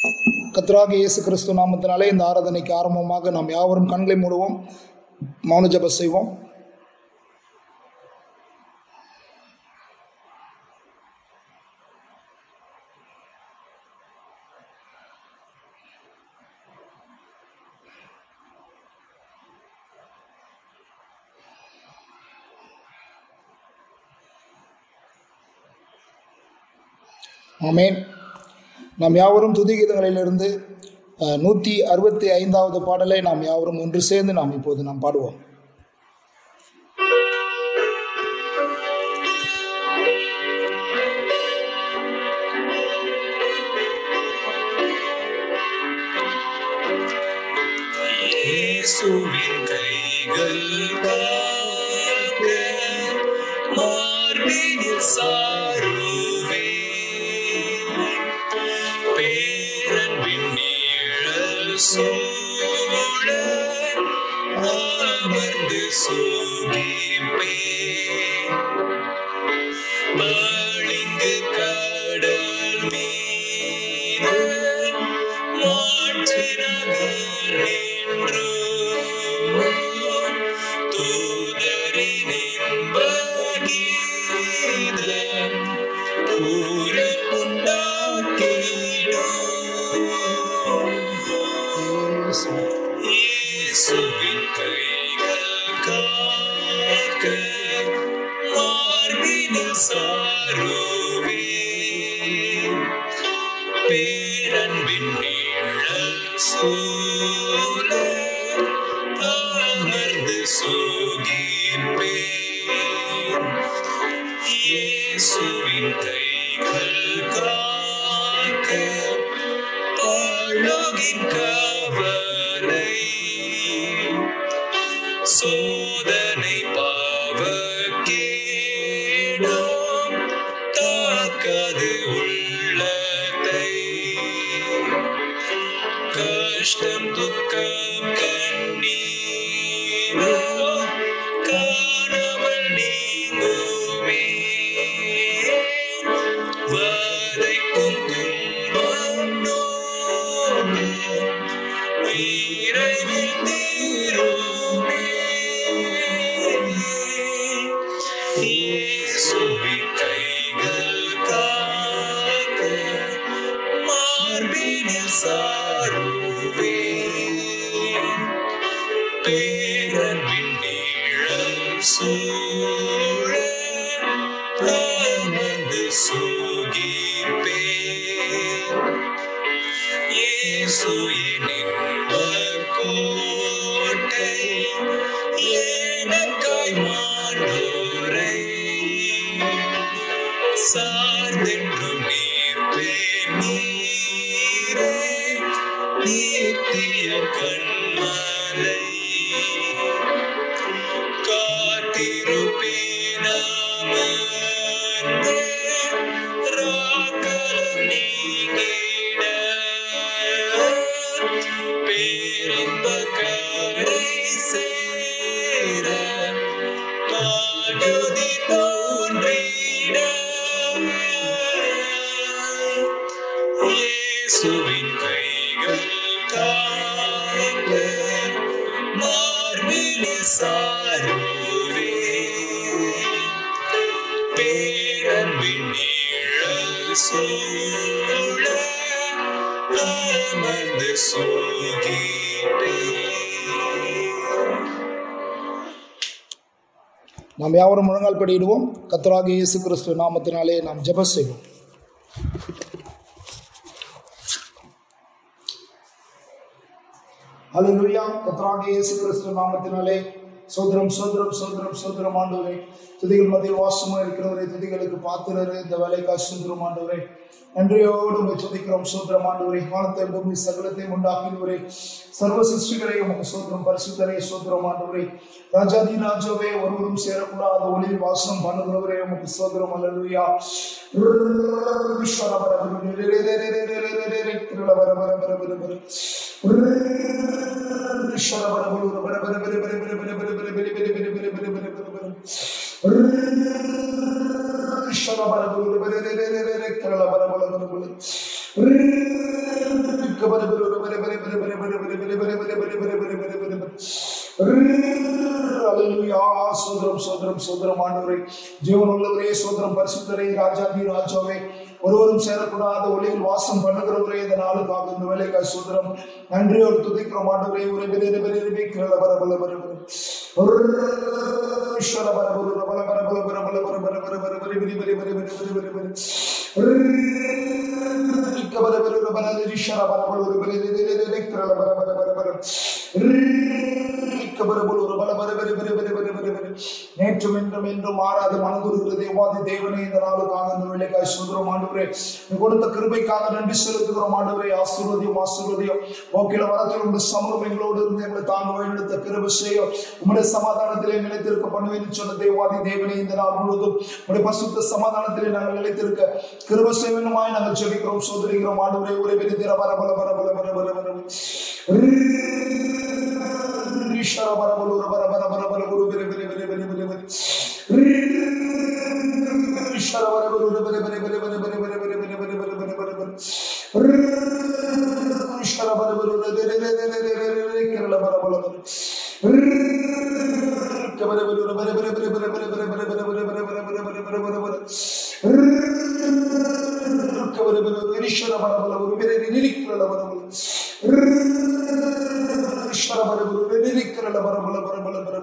கத்ராக இயேசு கிறிஸ்து நாமத்தினாலே இந்த ஆராதனைக்கு ஆரம்பமாக நாம் யாவரும் கண்களை மூடுவோம் மௌன ஜெபம் செய்வோம் ஆமென் நாம் யாவரும் துதிகீதங்களிலிருந்து அஹ், நூற்றி அறுபத்தி ஐந்தாவது பாடலை நாம் யாவரும் ஒன்று சேர்ந்து நாம் இப்போது நாம் பாடுவோம் இயேசுவின் கைகள் காக்க மார்பினில் சாருவே பேரன்பின் நிழல் சூழ அமர்ந்து சூகிப்பே மழிந்து கடல் மீது மாற்று நகர் நின்றோ தூதரின் இன்பகீதம் பூரிப்புண்டாக்கிடும் இயேசுவின் கைகள் காக்க மார்பினில் சாருவே பேரன்பின் நிழல் சூழ அமர்ந்து சோகிப்பேன் இயேசுவின் கைகள் காக்க அழகின் கவலை சோதனை பாவக்கேடும் தாக்கது உள்ளத்தை கஷ்டம் துக்கம் கண்ணீரோ காணாமல் நீங்குமே வதைக்கும் துன்பம் நோக்கும் விரைவில் தீருமே இயேசுவின் கைகள் காக்க மார்பினில் சாருவே பேரன்பின் நீழல் சூழ அமர்ந்து சூகிப்பே இயேசு எனின்பர் கோட்டை எனக்காய் மாண்டோரை சார்ந்தென்றும் நீர்ப்பே நீரே நித்திய கண்மலை காத்திருப்பேனாமந்து ராக்கலம் நீங்கிட பேரின்ப கரை சேர பாடுதி தோன்றிட இயேசுவின் கைகள் காக்க மார்பினில் சாருவே பேரன்பின் நிழல் சூழ அமர்ந்து சோகிப்பே நாம் யாவரும் முழங்கால் படியிடுவோம் கத்தராக இயேசு கிறிஸ்து நாமத்தினாலே நாம் ஜெபம் செய்வோம் ஹalleluya கத்தராக இயேசு கிறிஸ்து நாமத்தினாலே சோதரம் சோதரம் சோதரம் சோதரம் ஆண்டவரே துதிகள் மத்தியில் வாசமா இருக்கிறவரே துதிகளுக்கு பாத்திரரே இந்த வேலைக்காய் சுந்தரம் ஆண்டவரே நன்றியோடு உங்களை துதிக்கிறோம் சோதரம் ஆண்டவரே வானத்தை பூமி சகலத்தையும் உண்டாக்கினவரே சர்வ சிருஷ்டிகளே உமக்கு சோதரம் பரிசுத்தரே சோதரம் ஆண்டவரே ராஜாதி ராஜாவே ஒருவரும் சேரக்கூடாத ஒளியில் வாசம் பண்ணுகிறவரே உமக்கு சோதரம் அல்லலுயா அல்லேலூயா சோதரம் சோதரம் சோதரம் ஆண்டவரே ஜீவன் உள்ளவரே சோதரம் பரிசுத்தரே ராஜாதி ராஜாவே ஒருவரும் சேரக்கூடாத ஒளியில் வாசம் பண்ணுகிறவரே இந்த நாளுக்காக இந்த வேலைக்காய் சோதரம் நன்றியோடு துதிக்கிறோம் ஆண்டவரே ஒரு பெரிய பெரிய பெரிய கிரள பர பல பர பர ஈஸ்வர பர பர பல பர பல பர பல பர பர பர பர பரி பரி பரி பரி பரி பரி பரி பரி ரிக்க பர பர பர பர ஈஸ்வர பர பர ஒரு பரி பரி பரி பரி கிரள பர பர பர பர ரிக்க பர பர ஒரு பல பர பரி பரி பரி பரி பரி பரி நேற்றும் என்றும் என்றும் மாறாது மனதுருகிற தேவாதி தேவனே இந்த நாளுக்காக இந்த வேலைக்காய் சுதரம் ஆண்டவரே நீ கொடுத்த கிருபைக்காக நன்றி செலுத்துகிறோம் ஆண்டவரே ஆசீர்வதியும் ஆசீர்வதியும் போக்கில வரத்தில் உங்கள் சமூகம் எங்களோடு இருந்து எங்களை தாங்க வழிநடத்த கிருபை செய்யும் உங்களுடைய சமாதானத்திலே நிலைத்திருக்க பண்ணுவேன் சொன்ன தேவாதி தேவனே இந்த நாள் முழுவதும் உங்களுடைய பசுத்த சமாதானத்திலே நாங்கள் நிலைத்திருக்க கிருபை செய்வனுமாய் நாங்கள் செபிக்கிறோம் சோதரிக்கிறோம் ஆண்டவரே ஒரு பெரிய திர பர பல பர பல பர பர பர ஈஸ்வர பர பல ஒரு பர பர பர பர ஒரு பெரிய பெரிய பெரிய பெரிய பெரிய பெரிய ஈஸ்வர பர பல ஒரு பெரிய பெரிய பெரிய பெரிய பெரிய பெரிய பெரிய பெரிய பெரிய பெரிய பெரிய பெரிய பெரிய ஈஸ்வர பர பல ஒரு பெரிய பெரிய பெரிய பெரிய பெரிய பெரிய கேரள பர பல பர கபர பல ஒரு பெரிய பெரிய பெரிய பெரிய பெரிய பெரிய பெரிய பெரிய பெரிய பெரிய பெரிய பெரிய பெரிய பெரிய கபர பல ஒரு ஈஸ்வர பர பல ஒரு பெரிய நிரிக்கிறல பர பல ஈஸ்வர பர பல ஒரு நிரிக்கிறல பர பல பர பல பர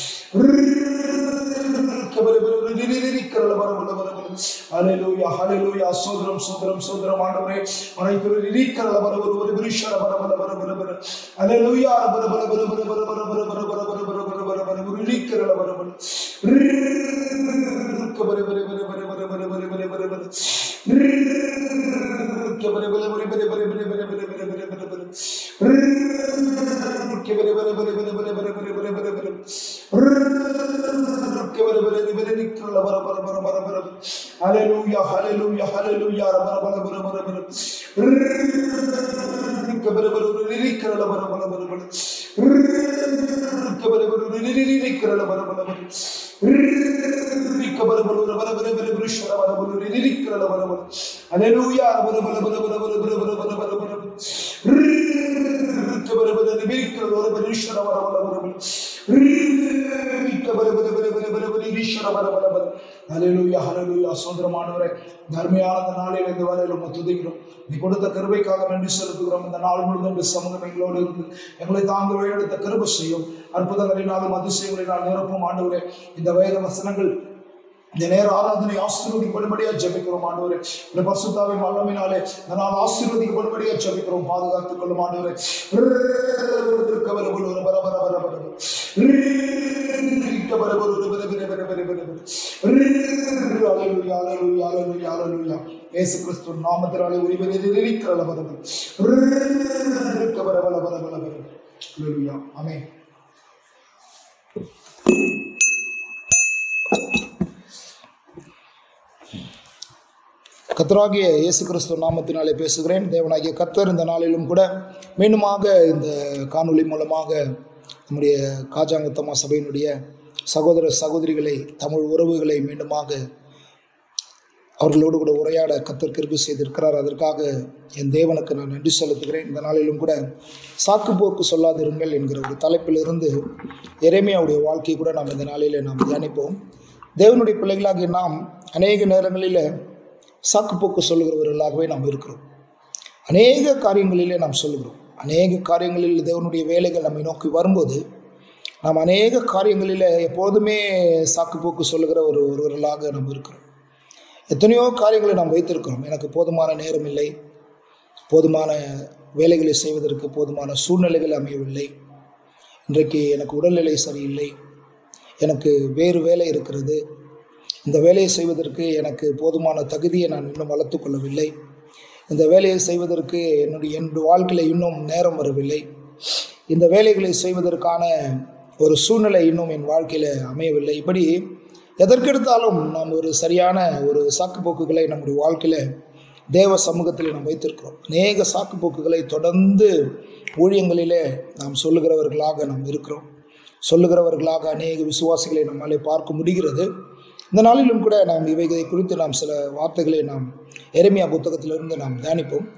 கபர பல ஒரு நிரிக்கிறல பர பல பர பல ஹalleluya ஹalleluya சோதரம் சோதரம் சோதரம் ஆண்டவரே அனைத்து நிரிக்கிறல பர ஒரு ஒரு ஈஸ்வர பர பல பர பர பர ஹalleluya பர பர பர பர பர பர பர பர பர பர பர பர பர பர ஒரு நிரிக்கிறல பர பர கபர பர பர பர பர பர பர பர பர பர கபர பர பர பர பர பர பர பர பர பர பர பர கபர பர பர பர பர பர பர பர பர பர கபர பர பர நிக்கிறல பர பர பர பர பர ஹalleluya ஹalleluya ஹalleluya பர பர பர பர பர கபர பர பர நிக்கிறல பர பர பர பர கபர பர பர நிக்கிறல பர பர பர கபர பர பர பர பர பர பர ஷர பர பர நிக்கிறல பர பர ஹalleluya பர பர பர பர பர பர பர பர பர பர கபர பர நிக்கிறல பர பர ஷர பர பர பர பர கபர பர பர பர பர பர ஈஸ்வர பர பர பர ஹalleluya ஹalleluya சோதரமானவரே தர்மையான இந்த நாளில் இந்த வரையிலும் துதிக்கிறோம் நீ கொடுத்த கிருபைக்காக நன்றி செலுத்துகிறோம் இந்த நாள் முழுவதும் இந்த சமூகம் எங்களோடு இருந்து எங்களை தாங்க வழிநடத்த கிருபை செய்யும் அற்புதங்களினாலும் அதிசயங்களினால் நிரப்பும் ஆண்டவரே இந்த வேத வசனங்கள் இந்த நேர ஆராதனை ஆசீர்வதிப்படும்படியா ஜெபிக்கிறோம் ஆண்டவரே இந்த பசுத்தாவின் வல்லமினாலே இந்த நாள் ஆசீர்வதிக்கப்படும்படியா ஜெபிக்கிறோம் பாதுகாத்துக் கொள்ளும் ஆண்டவரே கவலைகள் ஒரு பர பர பர பர கவலைகள் ஒரு பர பர பர பர பர பர ஹalleluya ஹalleluya ஹalleluya ஹalleluya இயேசு கிறிஸ்து நாமத்தினாலே உரிமையை இருக்கிற பர பர கவலை பர பர பர பர ஹalleluya ஆமென் கத்தராகிய இயேசு கிறிஸ்துவ நாமத்தினாலே பேசுகிறேன் தேவனாகிய கத்தர் இந்த நாளிலும் கூட மீண்டுமாக இந்த காணொளி மூலமாக நம்முடைய காஜாங்கத்தம்மா சபையினுடைய சகோதர சகோதரிகளை தமிழ் உறவுகளை மீண்டுமாக அவர்களோடு கூட உரையாட கத்தர் கிருபி செய்திருக்கிறார் அதற்காக என் தேவனுக்கு நான் நன்றி செலுத்துகிறேன் இந்த நாளிலும் கூட சாக்குப்போக்கு சொல்லாதிருங்கள் என்கிற ஒரு தலைப்பிலிருந்து எரேமியாவுடைய வாழ்க்கையை கூட நாம் இந்த நாளிலே நாம் தியானிப்போம் தேவனுடைய பிள்ளைகளாகிய நாம் அநேக நேரங்களில் சாக்குப்போக்கு சொல்லுகிறவர்களாகவே நாம் இருக்கிறோம் அநேக காரியங்களிலே நாம் சொல்லுகிறோம் அநேக காரியங்களில் தேவனுடைய வேலைகள் நம்மை நோக்கி வரும்போது நாம் அநேக காரியங்களில் எப்போதுமே சாக்குப்போக்கு சொல்லுகிற ஒரு ஒருவர்களாக நாம் இருக்கிறோம் எத்தனையோ காரியங்களை நாம் வைத்திருக்கிறோம் எனக்கு போதுமான நேரம் இல்லை போதுமான வேலைகளை செய்வதற்கு போதுமான சூழ்நிலைகள் அமையவில்லை இன்றைக்கு எனக்கு உடல்நிலை சரியில்லை எனக்கு வேறு வேலை இருக்கிறது இந்த வேலையை செய்வதற்கு எனக்கு போதுமான தகுதியை நான் இன்னும் வளர்த்து கொள்ளவில்லை இந்த வேலையை செய்வதற்கு என்னுடைய என் வாழ்க்கையில் இன்னும் நேரம் வரவில்லை இந்த வேலைகளை செய்வதற்கான ஒரு சூழ்நிலை இன்னும் என் வாழ்க்கையில் அமையவில்லை இப்படி எதற்கெடுத்தாலும் நாம் ஒரு சரியான ஒரு சாக்குப்போக்குகளை நம்முடைய வாழ்க்கையில் தேவ சமூகத்தில் நாம் வைத்திருக்கிறோம் அநேக சாக்குப்போக்குகளை தொடர்ந்து ஊழியங்களிலே நாம் சொல்லுகிறவர்களாக நாம் இருக்கிறோம் சொல்லுகிறவர்களாக அநேக விசுவாசிகளை நம்மாலே பார்க்க முடிகிறது இந்த நாளிலும் கூட நாம் இவைகளை குறித்து நாம் சில வார்த்தைகளை நாம் எரேமியா புத்தகத்திலிருந்து நாம் தியானிப்போம்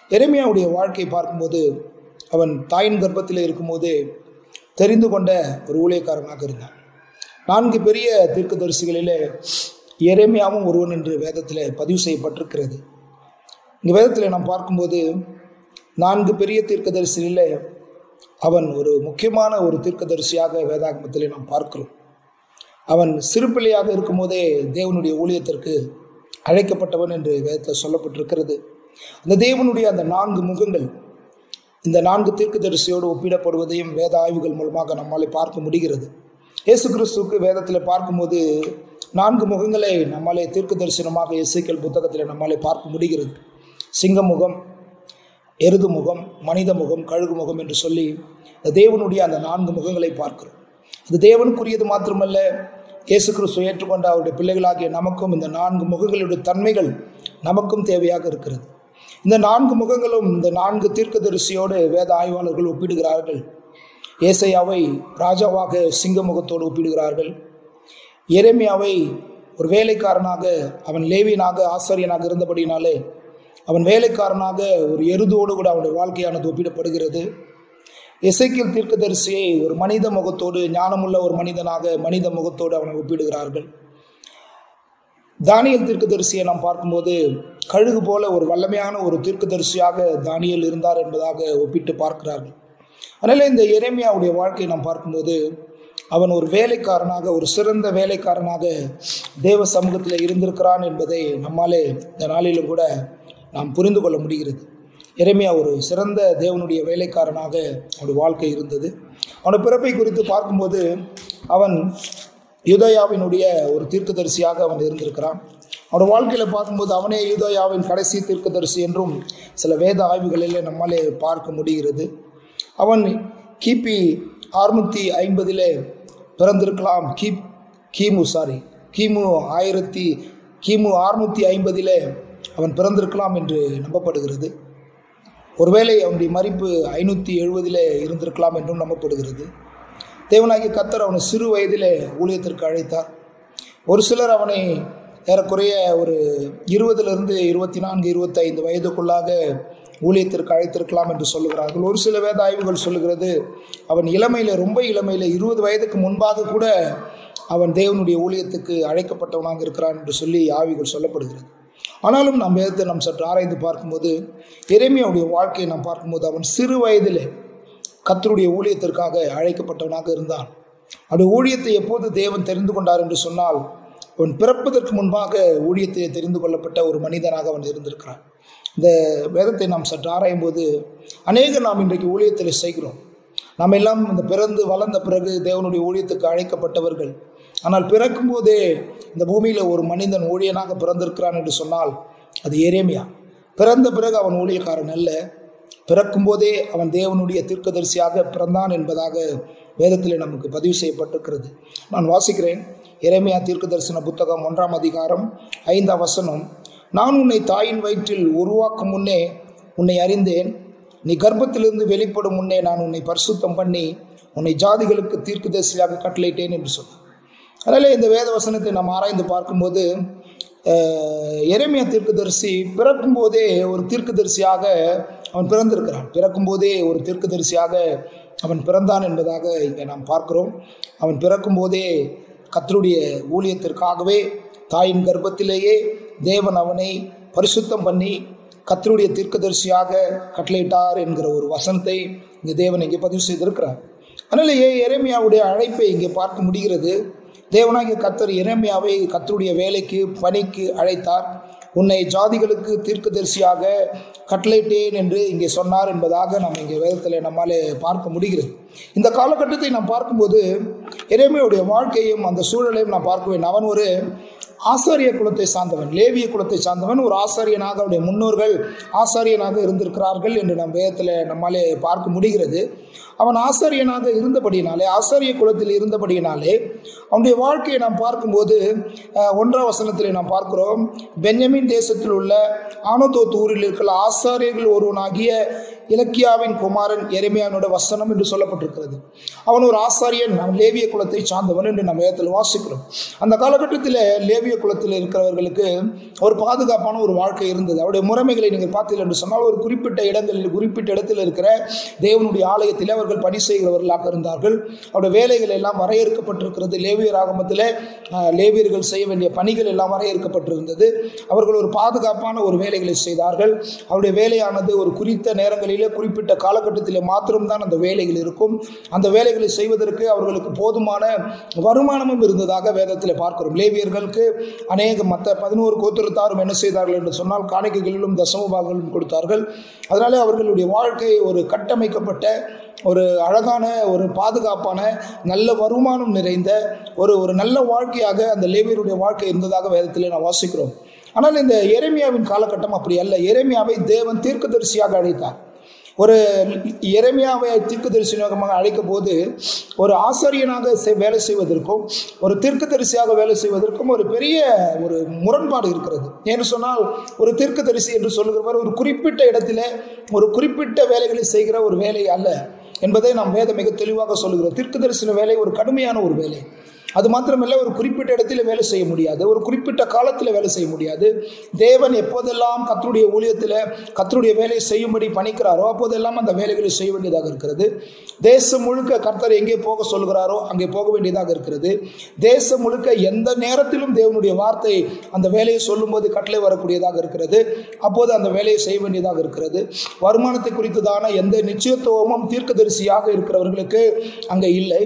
எரேமியாவுடைய வாழ்க்கையை பார்க்கும்போது அவன் தாயின் கர்ப்பத்தில் இருக்கும்போதே தெரிந்து கொண்ட ஒரு ஊழியக்காரனாக இருந்தான் நான்கு பெரிய தீர்க்கதரிசிகளிலே எரேமியாவும் ஒருவன் என்று வேதத்தில் பதிவு செய்யப்பட்டிருக்கிறது இந்த வேதத்தில் நாம் பார்க்கும்போது நான்கு பெரிய தீர்க்கதரிசிகளிலே அவன் ஒரு முக்கியமான ஒரு தீர்க்கதரிசியாக வேதாகமத்திலே நாம் பார்க்கிறோம் அவன் சிறு பிள்ளையாக இருக்கும்போதே தேவனுடைய ஊழியத்திற்கு அழைக்கப்பட்டவன் என்று வேதத்தில் சொல்லப்பட்டிருக்கிறது அந்த தேவனுடைய அந்த நான்கு முகங்கள் இந்த நான்கு தீர்க்கதரிசியோடு ஒப்பிடப்படுவதையும் வேத ஆய்வுகள் மூலமாக நம்மாலே பார்க்க முடிகிறது இயேசு கிறிஸ்துவுக்கு வேதத்தில் பார்க்கும்போது நான்கு முகங்களை நம்மாலே தீர்க்க தரிசனமாக இசைக்கல் புத்தகத்தில் நம்மாலே பார்க்க முடிகிறது சிங்க முகம் எருது முகம் மனித முகம் கழுகு முகம் என்று சொல்லி இந்த தேவனுடைய அந்த நான்கு முகங்களை பார்க்கிறோம் அது தேவனுக்குரியது மாத்திரமல்ல இயேசு கிறிஸ்து ஏற்றுக்கொண்ட அவருடைய பிள்ளைகளாகிய நமக்கும் இந்த நான்கு முகங்களுடைய தன்மைகள் நமக்கும் தேவையாக இருக்கிறது இந்த நான்கு முகங்களும் இந்த நான்கு தீர்க்கதரிசியோடு வேத ஆய்வாளர்கள் ஒப்பிடுகிறார்கள் ஏசையாவை ராஜாவாக சிங்க முகத்தோடு ஒப்பிடுகிறார்கள் எரேமியாவை ஒரு வேலைக்காரனாக அவன் லேவியனாக ஆசாரியனாக இருந்தபடினாலே அவன் வேலைக்காரனாக ஒரு எருதோடு கூட அவனுடைய வாழ்க்கையானது ஒப்பிடப்படுகிறது இசைக்கில் தீர்க்கதரிசியை ஒரு மனித முகத்தோடு ஞானமுள்ள ஒரு மனிதனாக மனித முகத்தோடு அவனை ஒப்பிடுகிறார்கள் தானியல் தீர்க்கதரிசியை நாம் பார்க்கும்போது கழுகு போல ஒரு வல்லமையான ஒரு தீர்க்கதரிசியாக தானியல் இருந்தார் என்பதாக ஒப்பிட்டு பார்க்கிறார்கள் அதனால் இந்த எரேமியாவுடைய வாழ்க்கையை நாம் பார்க்கும்போது அவன் ஒரு வேலைக்காரனாக ஒரு சிறந்த வேலைக்காரனாக தேவ சமூகத்தில் இருந்திருக்கிறான் என்பதை நம்மாலே இந்த நாளிலும் கூட நாம் புரிந்து கொள்ள முடிகிறது எரேமியா ஒரு சிறந்த தேவனுடைய வேலைக்காரனாக அவனுடைய வாழ்க்கை இருந்தது அவனுடைய பிறப்பை குறித்து பார்க்கும்போது அவன் யூதயாவினுடைய ஒரு தீர்க்கதரிசியாக அவன் இருந்திருக்கிறான் அவனோட வாழ்க்கையில் பார்க்கும்போது அவனே யூதயாவின் கடைசி தீர்க்கதரிசி என்றும் சில வேத ஆய்வுகளில் நம்மாலே பார்க்க முடிகிறது அவன் கிபி அறுநூற்றி ஐம்பதில் பிறந்திருக்கலாம் கி கிமு சாரி கிமு ஆயிரத்தி கிமு அறுநூற்றி ஐம்பதில் அவன் பிறந்திருக்கலாம் என்று நம்பப்படுகிறது ஒருவேளை அவனுடைய மறிப்பு ஐநூற்றி எழுபதில் இருந்திருக்கலாம் என்றும் நம்பப்படுகிறது தேவனாகிய கத்தர் அவனை சிறு வயதிலே ஊழியத்திற்கு அழைத்தார் ஒரு சிலர் அவனை ஏறக்குறைய ஒரு இருபதிலிருந்து இருபத்தி நான்கு இருபத்தைந்து வயதுக்குள்ளாக ஊழியத்திற்கு அழைத்திருக்கலாம் என்று சொல்லுகிறார்கள் ஒரு சில வேத ஆய்வுகள் சொல்லுகிறது அவன் இளமையில் ரொம்ப இளமையில் இருபது வயதுக்கு முன்பாக கூட அவன் தேவனுடைய ஊழியத்துக்கு அழைக்கப்பட்டவனாக இருக்கிறான் என்று சொல்லி ஆய்வுகள் சொல்லப்படுகிறது ஆனாலும் நாம் வேதத்தை நாம் சற்று ஆராய்ந்து பார்க்கும்போது எரேமியாவுடைய வாழ்க்கையை நாம் பார்க்கும்போது அவன் சிறு வயதிலே கத்தருடைய ஊழியத்திற்காக அழைக்கப்பட்டவனாக இருந்தான் அவருடைய ஊழியத்தை எப்போது தேவன் தெரிந்து கொண்டார் என்று சொன்னால் அவன் பிறப்பதற்கு முன்பாக ஊழியத்தை தெரிந்து கொள்ளப்பட்ட ஒரு மனிதனாக அவன் இருந்திருக்கிறான் இந்த வேதத்தை நாம் சற்று ஆராயும் போது அநேகர் நாம் இன்றைக்கு ஊழியத்தில் செய்கிறோம் நாம் எல்லாம் இந்த பிறந்து வளர்ந்த பிறகு தேவனுடைய ஊழியத்துக்கு அழைக்கப்பட்டவர்கள் ஆனால் பிறக்கும் போதே இந்த பூமியில் ஒரு மனிதன் ஊழியனாக பிறந்திருக்கிறான் என்று சொன்னால் அது ஏரேமியா பிறந்த பிறகு அவன் ஊழியக்காரன் அல்ல பிறக்கும்போதே அவன் தேவனுடைய தீர்க்கதரிசியாக பிறந்தான் என்பதாக வேதத்தில் நமக்கு பதிவு செய்யப்பட்டிருக்கிறது நான் வாசிக்கிறேன் எரேமியா தீர்க்கதரிசன புத்தகம் ஒன்றாம் அதிகாரம் ஐந்தாம் வசனம் நான் உன்னை தாயின் வயிற்றில் உருவாக்கும் முன்னே உன்னை அறிந்தேன் நீ கர்ப்பத்திலிருந்து வெளிப்படும் முன்னே நான் உன்னை பரிசுத்தம் பண்ணி உன்னை ஜாதிகளுக்கு தீர்க்கதரிசியாக கட்டளையிட்டேன் என்று சொன்னான் அதனால் இந்த வேத வசனத்தை நாம் ஆராய்ந்து பார்க்கும்போது அஹ், எரேமியா தீர்க்கதரிசி பிறக்கும்போதே ஒரு தீர்க்கதரிசியாக அவன் பிறந்திருக்கிறான் பிறக்கும்போதே ஒரு தீர்க்கதரிசியாக அவன் பிறந்தான் என்பதாக இங்கே நாம் பார்க்கிறோம் அவன் பிறக்கும்போதே கத்தருடைய ஊழியத்திற்காகவே தாயின் கர்ப்பத்திலேயே தேவன் அவனை பரிசுத்தம் பண்ணி கத்தருடைய தீர்க்கதரிசியாக கட்டளையிட்டார் என்கிற ஒரு வசனத்தை இங்கே தேவன் இங்கே பதிவு செய்திருக்கிறார் அதனால் ஏ எரேமியாவுடைய அழைப்பை இங்கே பார்க்க முடிகிறது தேவனாகிய கத்தர் எரேமியாவை கத்தருடைய வேலைக்கு பணிக்கு அழைத்தார் உன்னை ஜாதிகளுக்கு தீர்க்கதரிசியாக கட்டளையிட்டேன் என்று இங்கே சொன்னார் என்பதாக நாம் இங்கே வேதத்தில் நம்மாலே பார்க்க முடிகிறது இந்த காலகட்டத்தை நாம் பார்க்கும்போது எரேமியாவுடைய வாழ்க்கையும் அந்த சூழலையும் நான் பார்க்குவேன் அவன் ஒரு ஆசாரிய குலத்தை சார்ந்தவன் லேவிய குலத்தை சார்ந்தவன் ஒரு ஆசாரியனாக அவருடைய முன்னோர்கள் ஆசாரியனாக இருந்திருக்கிறார்கள் என்று நம் வேதத்தில் நம்மாலே பார்க்க முடிகிறது அவன் ஆசாரியனாக இருந்தபடியினாலே ஆசாரிய குலத்தில் இருந்தபடியினாலே அவனுடைய வாழ்க்கையை நாம் பார்க்கும்போது அஹ், ஒன்றாம் வசனத்தில் நாம் பார்க்கிறோம் பென்யமின் தேசத்தில் உள்ள ஆனோதோத் ஊரில் இருக்கிற ஆசாரியர்கள் ஒருவனாகிய இலக்கியாவின் குமாரன் எரேமியானோட வசனம் என்று சொல்லப்பட்டிருக்கிறது அவன் ஒரு ஆசாரியன் அவன் லேவிய குலத்தை சார்ந்தவன் என்று நம்ம வேதத்தில் வாசிக்கிறோம் அந்த காலகட்டத்தில் லேவிய குலத்தில் இருக்கிறவர்களுக்கு ஒரு பாதுகாப்பான ஒரு வாழ்க்கை இருந்தது அவருடைய முறைமைகளை நீங்கள் பார்த்தீர்கள் என்று சொன்னால் ஒரு குறிப்பிட்ட இடங்களில் குறிப்பிட்ட இடத்தில் இருக்கிற தேவனுடைய ஆலயத்தில் அவர்கள் பணி செய்கிறவர்களாக இருந்தார்கள் அவருடைய வேலைகள் எல்லாம் வரையறுக்கப்பட்டிருக்கிறது லேவியர் ஆகமத்தில் அஹ், லேவியர்கள் செய்ய வேண்டிய பணிகள் எல்லாம் வரையறுக்கப்பட்டிருந்தது அவர்கள் ஒரு பாதுகாப்பான ஒரு வேலைகளை செய்தார்கள் அவருடைய வேலையானது ஒரு குறித்த நேரங்களிலே குறிப்பிட்ட காலகட்டத்திலே மாத்திரம்தான் அந்த வேலைகள் இருக்கும் அந்த வேலைகளை செய்வதற்கு அவர்களுக்கு போதுமான வருமானமும் இருந்ததாக வேதத்தில் பார்க்கிறோம் லேவியர்களுக்கு அநேக மற்ற பதினோரு கோத்திரத்தாரும் என்ன செய்தார்கள் என்று சொன்னால் காணிக்கைகளிலும் தசமபாகங்களும் கொடுத்தார்கள் அதனாலே அவர்களுடைய வாழ்க்கை ஒரு கட்டமைக்கப்பட்ட ஒரு அழகான ஒரு பாதுகாப்பான நல்ல வருமானம் நிறைந்த ஒரு ஒரு நல்ல வாழ்க்கையாக அந்த லேவியருடைய வாழ்க்கை இருந்ததாக வேதத்தில் நான் வாசிக்கிறோம் ஆனால் இந்த எரேமியாவின் காலகட்டம் அப்படி அல்ல எரேமியாவை தேவன் தீர்க்கதரிசியாக அழைத்தார் ஒரு எரேமியாவை தீர்க்கதரிசனமாக அழைக்கும் போது ஒரு ஆசாரியனாக செ- வேலை செய்வதற்கும் ஒரு தீர்க்கதரிசியாக வேலை செய்வதற்கும் ஒரு பெரிய ஒரு முரண்பாடு இருக்கிறது ஏன்னு சொன்னால் ஒரு தீர்க்கதரிசி என்று சொல்லுகிறவர் ஒரு குறிப்பிட்ட இடத்துல ஒரு குறிப்பிட்ட வேலைகளை செய்கிற ஒரு வேலை அல்ல என்பதை நாம் வேதம் மிக தெளிவாக சொல்லுகிறோம் தீர்க்கதரிசன வேலை ஒரு கடுமையான ஒரு வேலை அது மாத்திரமல்ல ஒரு குறிப்பிட்ட இடத்துல வேலை செய்ய முடியாது ஒரு குறிப்பிட்ட காலத்தில் வேலை செய்ய முடியாது தேவன் எப்போதெல்லாம் கத்தருடைய ஊழியத்தில் கத்தருடைய வேலையை செய்யும்படி பணிக்கிறாரோ அப்போதெல்லாம் அந்த வேலைகளை செய்ய வேண்டியதாக இருக்கிறது தேசம் முழுக்க கர்த்தர் எங்கே போக சொல்கிறாரோ அங்கே போக வேண்டியதாக இருக்கிறது தேசம் முழுக்க எந்த நேரத்திலும் தேவனுடைய வார்த்தை அந்த வேலையை சொல்லும்போது கட்டளை வரக்கூடியதாக இருக்கிறது அப்போது அந்த வேலையை செய்ய வேண்டியதாக இருக்கிறது வருமானத்தை குறித்ததான எந்த நிச்சயத்துவமும் தீர்க்கதரிசியாக இருக்கிறவர்களுக்கு அங்கே இல்லை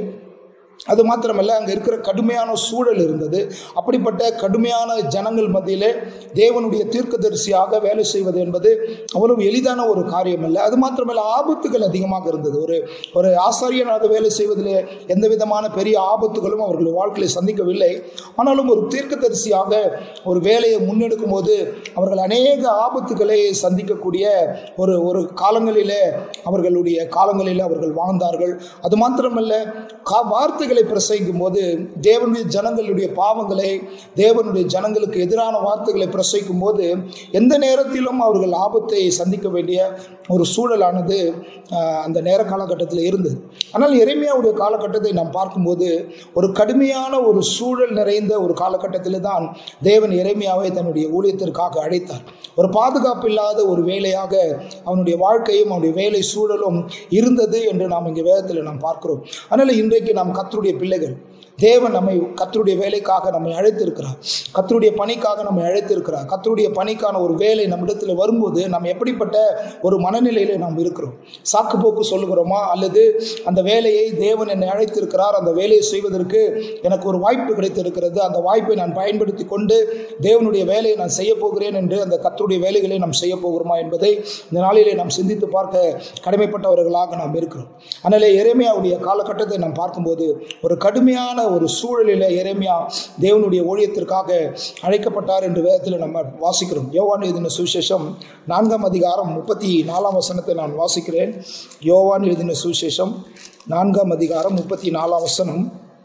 அது மாத்திரமல்ல அங்கே இருக்கிற கடுமையான சூழல் இருந்தது அப்படிப்பட்ட கடுமையான ஜனங்கள் மத்தியிலே தேவனுடைய தீர்க்கதரிசியாக வேலை செய்வது என்பது அவ்வளவு எளிதான ஒரு காரியம் அல்ல அது மாத்திரமல்ல ஆபத்துகள் அதிகமாக இருந்தது ஒரு ஒரு ஆசாரியனாக வேலை செய்வதிலே எந்த விதமான பெரிய ஆபத்துகளும் அவர்கள் வாழ்க்கையில் சந்திக்கவில்லை ஆனாலும் ஒரு தீர்க்கதரிசியாக ஒரு வேலையை முன்னெடுக்கும் போது அவர்கள் அநேக ஆபத்துக்களை சந்திக்கக்கூடிய ஒரு ஒரு காலங்களிலே அவர்களுடைய காலங்களிலே அவர்கள் வாழ்ந்தார்கள் அது மாத்திரமல்ல கா வார்த்தைகளை பிரசங்கிக்கும் போது தேவனுடைய ஜனங்களுடைய பாவங்களை தேவனுடைய ஜனங்களுக்கு எதிரான வார்த்தைகளை பிரசங்கிக்கும் போது எந்த நேரத்திலும் அவர்கள் ஆபத்தை சந்திக்க வேண்டிய ஒரு சூழலானது ஆஹ், அந்த நேர காலகட்டத்தில் இருந்தது ஆனால் எரேமியாவுடைய காலகட்டத்தை நாம் பார்க்கும்போது ஒரு கடுமையான ஒரு சூழல் நிறைந்த ஒரு காலகட்டத்தில் தான் தேவன் எரேமியாவை தன்னுடைய ஊழியத்திற்காக அழைத்தார் ஒரு பாதுகாப்பு இல்லாத ஒரு வேலையாக அவனுடைய வாழ்க்கையும் அவனுடைய வேலை சூழலும் இருந்தது என்று நாம் இங்கே வேதத்தில் நாம் பார்க்கிறோம் அதனால் இன்றைக்கு நாம் கத்தருடைய பிள்ளைகள் தேவன் நம்மை கத்தருடைய வேலைக்காக நம்மை அழைத்திருக்கிறார் கத்தருடைய பணிக்காக நம்மை அழைத்திருக்கிறார் கத்தருடைய பணிக்கான ஒரு வேலை நம்மிடத்தில் வரும்போது நம்ம எப்படிப்பட்ட ஒரு மனநிலையில நாம் இருக்கிறோம் சாக்கு போக்கு சொல்லுகிறோமா அல்லது அந்த வேலையை தேவன் என்னை அழைத்திருக்கிறார் அந்த வேலையை செய்வதற்கு எனக்கு ஒரு வாய்ப்பு கிடைத்திருக்கிறது அந்த வாய்ப்பை நான் பயன்படுத்தி கொண்டு தேவனுடைய வேலையை நான் செய்ய போகிறேன் என்று அந்த கத்தருடைய வேலைகளை நாம் செய்ய போகிறோமா என்பதை இந்த நாளிலே நாம் சிந்தித்து பார்க்க கடமைப்பட்டவர்களாக நாம் இருக்கிறோம் அதனால எரேமியாவுடைய காலகட்டத்தை நாம் பார்க்கும்போது ஒரு கடுமையான ஒரு சூழலில் எரேமியா தேவனுடைய ஊழியத்திற்காக அழைக்கப்பட்டார் என்று வேதத்தில் நம்ம வாசிக்கிறோம் யோவான் எழுதின சுவிசேஷம் நான்காம் அதிகாரம் முப்பத்தி நாலாம் வசனத்தை நான் வாசிக்கிறேன் யோவான் எழுதின சுவிசேஷம் நான்காம் அதிகாரம் முப்பத்தி நாலாம் வசனம்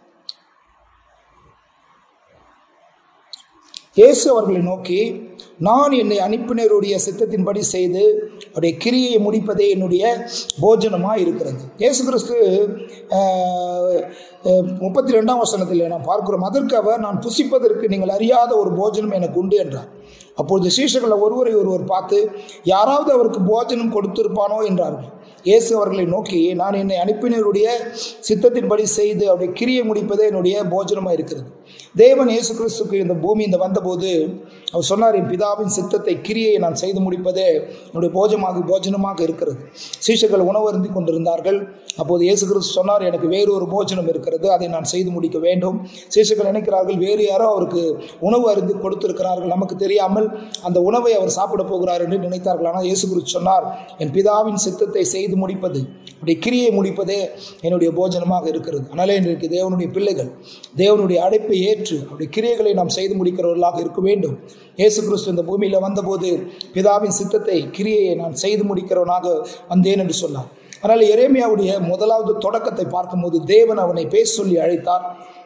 இயேசு அவர்களை நோக்கி நான் என்னை அனுப்பினருடைய சித்தத்தின்படி செய்து அவருடைய கிரியை முடிப்பதே என்னுடைய போஜனமாக இருக்கிறது இயேசு கிறிஸ்து முப்பத்தி ரெண்டாம் வசனத்தில் நாம் பார்க்கிறோம் அதற்கு அவர் நான் புசிப்பதற்கு நீங்கள் அறியாத ஒரு போஜனம் எனக்கு உண்டு என்றார் அப்பொழுது சீஷர்களை ஒருவரை ஒருவர் பார்த்து யாராவது அவருக்கு போஜனம் கொடுத்திருப்பானோ என்றார்கள் இயேசு அவர்களை நோக்கி நான் என்னை அனுப்பினருடைய சித்தத்தின்படி செய்து அவருடைய கிரியை முடிப்பதே என்னுடைய போஜனமாக இருக்கிறது தேவன் இயேசு கிறிஸ்துக்கு இந்த பூமி இந்த வந்தபோது அவர் சொன்னார் என் பிதாவின் சித்தத்தை கிரியை நான் செய்து முடிப்பதே என்னுடைய போஜமாக போஜனமாக இருக்கிறது சீஷர்கள் உணவு அருந்தி கொண்டிருந்தார்கள் அப்போது இயேசு கிறிஸ்து சொன்னார் எனக்கு வேறு ஒரு போஜனம் இருக்கிறது அதை நான் செய்து முடிக்க வேண்டும் சீஷர்கள் நினைக்கிறார்கள் வேறு யாரோ அவருக்கு உணவு அருந்தி கொடுத்திருக்கிறார்கள் நமக்கு தெரியாமல் அந்த உணவை அவர் சாப்பிட போகிறார் என்று நினைத்தார்கள் ஆனால் இயேசு கிறிஸ்து சொன்னார் என் பிதாவின் சித்தத்தை செய்து முடிப்பது அப்படி கிரியை முடிப்பதே என்னுடைய போஜனமாக இருக்கிறது அதனாலே இன்றைக்கு தேவனுடைய பிள்ளைகள் தேவனுடைய அழைப்பை ஏற்று அப்படி கிரியைகளை நாம் செய்து முடிக்கிறவர்களாக இருக்க வேண்டும் இயேசு கிறிஸ்து இந்த பூமியில் வந்தபோது பிதாவின் சித்தத்தை கிரியையை நான் செய்து முடிக்கிறவனாக வந்தேன் என்று சொன்னார் அதனால் எரேமியாவுடைய முதலாவது தொடக்கத்தை பார்க்கும்போது தேவன் அவனை பேச சொல்லி அழைத்தார்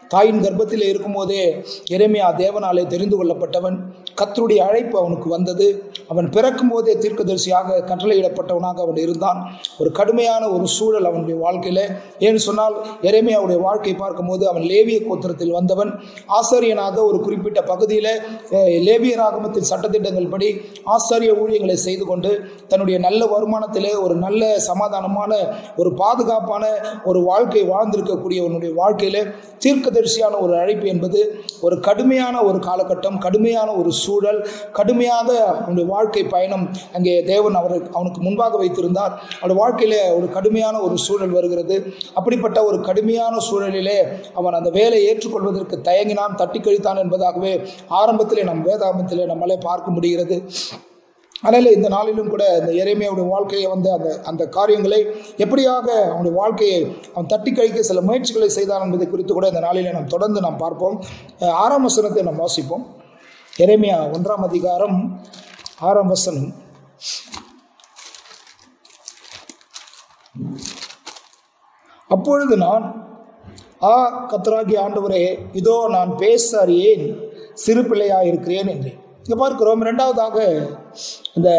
தாயின் கர்ப்பத்தில் இருக்கும்போதே எரேமியா தேவனாலே தெரிந்து கொள்ளப்பட்டவன் கத்தருடைய அழைப்பு அவனுக்கு வந்தது அவன் பிறக்கும் போதே தீர்க்கதரிசியாக கட்டளையிடப்பட்டவனாக அவன் இருந்தான் ஒரு கடுமையான ஒரு சூழல் அவனுடைய வாழ்க்கையில் ஏன்னு சொன்னால் எரேமியாவுடைய வாழ்க்கை பார்க்கும்போது அவன் லேவிய கோத்திரத்தில் வந்தவன் ஆசாரியனாக ஒரு குறிப்பிட்ட பகுதியில் அஹ், லேவிய ராகமத்தின் சட்டத்திட்டங்கள் படி ஆசாரிய ஊழியங்களை செய்து கொண்டு தன்னுடைய நல்ல வருமானத்திலே ஒரு நல்ல சமாதானமான ஒரு பாதுகாப்பான ஒரு வாழ்க்கை வாழ்ந்திருக்கக்கூடியவனுடைய வாழ்க்கையில தீர்க்கதரிசியான ஒரு அழைப்பு என்பது ஒரு கடுமையான ஒரு காலகட்டம் கடுமையான ஒரு சூழல் கடுமையாக அவனுடைய வாழ்க்கை பயணம் அங்கே தேவன் அவருக்கு அவனுக்கு முன்பாக வைத்திருந்தார் அவனுடைய வாழ்க்கையில ஒரு கடுமையான ஒரு சூழல் வருகிறது அப்படிப்பட்ட ஒரு கடுமையான சூழலிலே அவன் அந்த வேலையை ஏற்றுக்கொள்வதற்கு தயங்கினான் தட்டி கழித்தான் என்பதாகவே ஆரம்பத்திலே நம் வேதாகமத்திலே நம்மளே பார்க்க முடிகிறது அதனால் இந்த நாளிலும் கூட இந்த எரேமியாவுடைய வாழ்க்கையை வந்து அந்த அந்த காரியங்களை எப்படியாக அவனுடைய வாழ்க்கையை அவன் தட்டி கழிக்க சில முயற்சிகளை செய்தான் என்பதை குறித்து கூட இந்த நாளிலே நாம் தொடர்ந்து நாம் பார்ப்போம் அஹ் ஆறாம் வசனத்தை நாம் வாசிப்போம் எரேமியா ஒன்றாம் அதிகாரம் ஆறாம் வசனம் அப்பொழுது நான் ஆ கத்தராகி ஆண்டவரே இதோ நான் பேச அறியேன் சிறு பிள்ளையாக இருக்கிறேன் என்று இங்கே பார்க்கிறோம் ரெண்டாவதாக இந்த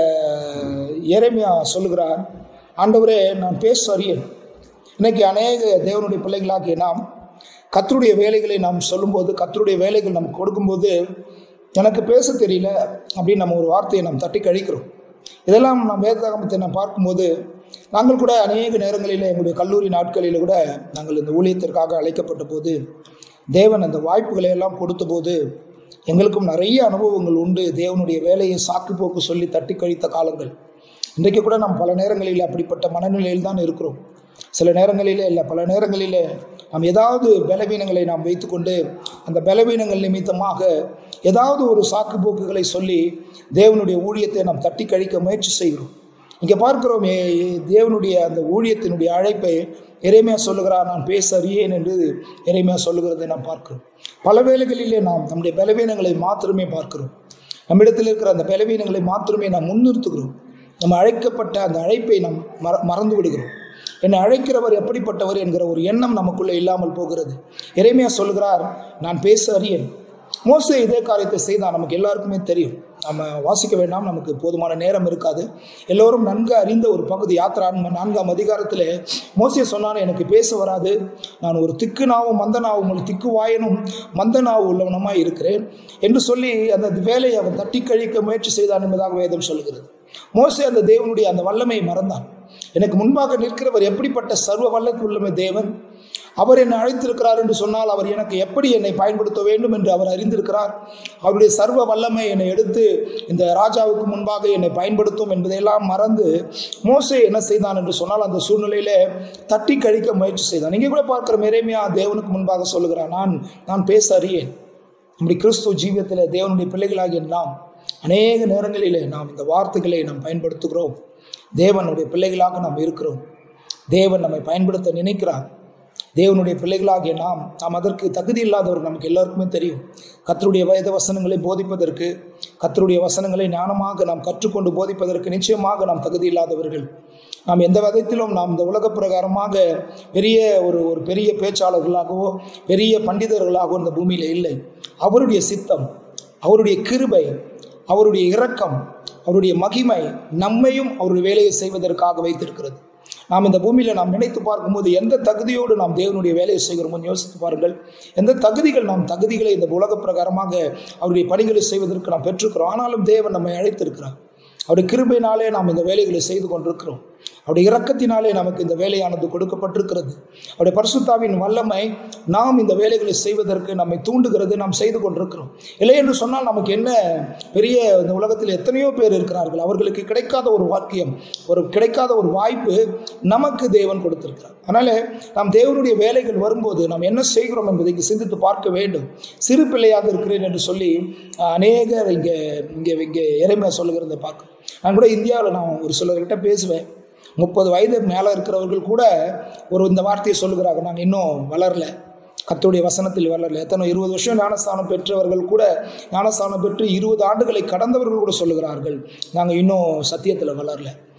எரேமியா சொல்லுகிறார் ஆண்டவரே நான் பேச அறியேன் இன்னைக்கு அநேக தேவனுடைய பிள்ளைகளாகிய நாம் கத்தருடைய வேலைகளை நாம் சொல்லும்போது கத்தருடைய வேலைகள் நமக்கு கொடுக்கும்போது எனக்கு பேச தெரியல அப்படின்னு நம்ம ஒரு வார்த்தையை நாம் தட்டி கழிக்கிறோம் இதெல்லாம் நாம் வேதாகமத்தை நாம் பார்க்கும்போது நாங்கள் கூட அநேக நேரங்களில் எங்களுடைய கல்லூரி நாட்களில் கூட நாங்கள் இந்த ஊழியத்திற்காக அழைக்கப்பட்ட போது தேவன் அந்த வாய்ப்புகளை எல்லாம் கொடுத்தபோது எங்களுக்கும் நிறைய அனுபவங்கள் உண்டு தேவனுடைய வேலையை சாக்கு போக்கு சொல்லி தட்டி கழித்த காலங்கள் இன்றைக்கு கூட நாம் பல நேரங்களில் அப்படிப்பட்ட மனநிலையில் தான் இருக்கிறோம் சில நேரங்களிலே இல்லை பல நேரங்களிலே நாம் ஏதாவது பலவீனங்களை நாம் வைத்துக்கொண்டு அந்த பலவீனங்கள் நிமித்தமாக ஏதாவது ஒரு சாக்கு போக்குகளை சொல்லி தேவனுடைய ஊழியத்தை நாம் தட்டி கழிக்க முயற்சி செய்கிறோம் இங்கே பார்க்கிறோம் ஏ- ஏ- தேவனுடைய அந்த ஊழியத்தினுடைய அழைப்பை இறைமையா சொல்லுகிறார் நான் பேச அறியேன் என்று இறைமையா சொல்லுகிறதை நாம் பார்க்கிறோம் பல வேளைகளிலே நாம் நம்முடைய பலவீனங்களை மாத்திரமே பார்க்கிறோம் நம்மிடத்தில் இருக்கிற அந்த பலவீனங்களை மாத்திரமே நாம் முன்னிறுத்துகிறோம் நம்ம அழைக்கப்பட்ட அந்த அழைப்பை நாம் மற மறந்து விடுகிறோம் என்னை அழைக்கிறவர் எப்படிப்பட்டவர் என்கிற ஒரு எண்ணம் நமக்குள்ளே இல்லாமல் போகிறது இறைமையா சொல்கிறார் நான் பேச அறியேன் மோசே இதே காரியத்தை செய்தால் நமக்கு எல்லாருக்குமே தெரியும் நம்ம வாசிக்க வேண்டாம் நமக்கு போதுமான நேரம் இருக்காது எல்லோரும் நன்கு அறிந்த ஒரு பகுதி யாத்திரா நான்காம் அதிகாரத்தில் மோசே சொன்னான் எனக்கு பேச வராது நான் ஒரு திக்கு நாவும் மந்த நாவும் ஒரு திக்கு வாயனும் மந்த நாவு உள்ளவனுமாய் இருக்கிறேன் என்று சொல்லி அந்த வேலையை அவன் தட்டி கழிக்க முயற்சி செய்தான் என்பதாக வேதம் சொல்கிறது மோசே அந்த தேவனுடைய அந்த வல்லமையை மறந்தான் எனக்கு முன்பாக நிற்கிறவர் எப்படிப்பட்ட சர்வ வல்லத்து உள்ளமே தேவன் அவர் என்னை அழைத்திருக்கிறார் என்று சொன்னால் அவர் எனக்கு எப்படி என்னை பயன்படுத்த வேண்டும் என்று அவர் அறிந்திருக்கிறார் அவருடைய சர்வ வல்லமை என்னை எடுத்து இந்த ராஜாவுக்கு முன்பாக என்னை பயன்படுத்தும் என்பதையெல்லாம் மறந்து மோசே என்ன செய்தான் என்று சொன்னால் அந்த சூழ்நிலையில தட்டி கழிக்க முயற்சி செய்தான் இங்கே கூட பார்க்கிற மேரேமியா தேவனுக்கு முன்பாக சொல்லுகிறான் நான் நான் பேச அறியேன் நம்முடைய கிறிஸ்துவ ஜீவியத்தில் தேவனுடைய பிள்ளைகளாகிய நாம் அநேக நேரங்களிலே நாம் இந்த வார்த்தைகளை நாம் பயன்படுத்துகிறோம் தேவனுடைய பிள்ளைகளாக நாம் இருக்கிறோம் தேவன் நம்மை பயன்படுத்த நினைக்கிறார் தேவனுடைய பிள்ளைகளாகிய நாம் நாம் அதற்கு தகுதி இல்லாதவர் நமக்கு எல்லாருக்குமே தெரியும் கத்தருடைய வயத வசனங்களை போதிப்பதற்கு கத்தருடைய வசனங்களை ஞானமாக நாம் கற்றுக்கொண்டு போதிப்பதற்கு நிச்சயமாக நாம் தகுதி இல்லாதவர்கள் நாம் எந்த விதத்திலும் நாம் இந்த உலக பிரகாரமாக பெரிய ஒரு ஒரு பெரிய பேச்சாளர்களாகவோ பெரிய பண்டிதர்களாகவோ இந்த பூமியில் இல்லை அவருடைய சித்தம் அவருடைய கிருபை அவருடைய இரக்கம் அவருடைய மகிமை நம்மையும் அவருடைய வேலையை செய்வதற்காக வைத்திருக்கிறது நாம் இந்த பூமியில் நாம் நினைத்து பார்க்கும்போது எந்த தகுதியோடு நாம் தேவனுடைய வேலையை செய்கிறோமோ யோசித்து பாருங்கள் எந்த தகுதிகள் நாம் தகுதிகளை இந்த உலக பிரகாரமாக அவருடைய பணிகளை செய்வதற்கு நாம் பெற்றிருக்கிறோம் ஆனாலும் தேவன் நம்மை அழைத்திருக்கிறார் அவருடைய கிருபையினாலே நாம் இந்த வேலைகளை செய்து கொண்டிருக்கிறோம் அவருடைய இரக்கத்தினாலே நமக்கு இந்த வேலையானது கொடுக்கப்பட்டிருக்கிறது அவருடைய பரிசுத்தாவின் வல்லமை நாம் இந்த வேலைகளை செய்வதற்கு நம்மை தூண்டுகிறது நாம் செய்து கொண்டிருக்கிறோம் இல்லை என்று சொன்னால் நமக்கு என்ன பெரிய இந்த உலகத்தில் எத்தனையோ பேர் இருக்கிறார்கள் அவர்களுக்கு கிடைக்காத ஒரு வாக்கியம் ஒரு கிடைக்காத ஒரு வாய்ப்பு நமக்கு தேவன் கொடுத்திருக்கிறார் அதனால நாம் தேவனுடைய வேலைகள் வரும்போது நாம் என்ன செய்கிறோம் என்பதை இங்கே சிந்தித்து பார்க்க வேண்டும் சிறு பிள்ளையாக இருக்கிறேன் என்று சொல்லி அஹ், அநேகர் இங்கே இங்கே இங்கே இறைமையாக சொல்லுகிறத பார்க்க நான் கூட இந்தியாவில் நான் ஒரு சிலர்கிட்ட பேசுவேன் முப்பது வயது மேலே இருக்கிறவர்கள் கூட ஒரு இந்த வார்த்தையை சொல்லுகிறாங்க நாங்கள் இன்னும் வளரல கர்த்தருடைய வசனத்தில் வளரல எத்தனை இருபது வருஷம் ஞானஸ்தானம் பெற்றவர்கள் கூட ஞானஸ்தானம் பெற்று இருபது ஆண்டுகளை கடந்தவர்கள் கூட சொல்லுகிறார்கள் நாங்கள் இன்னும் சத்தியத்தில் வளரல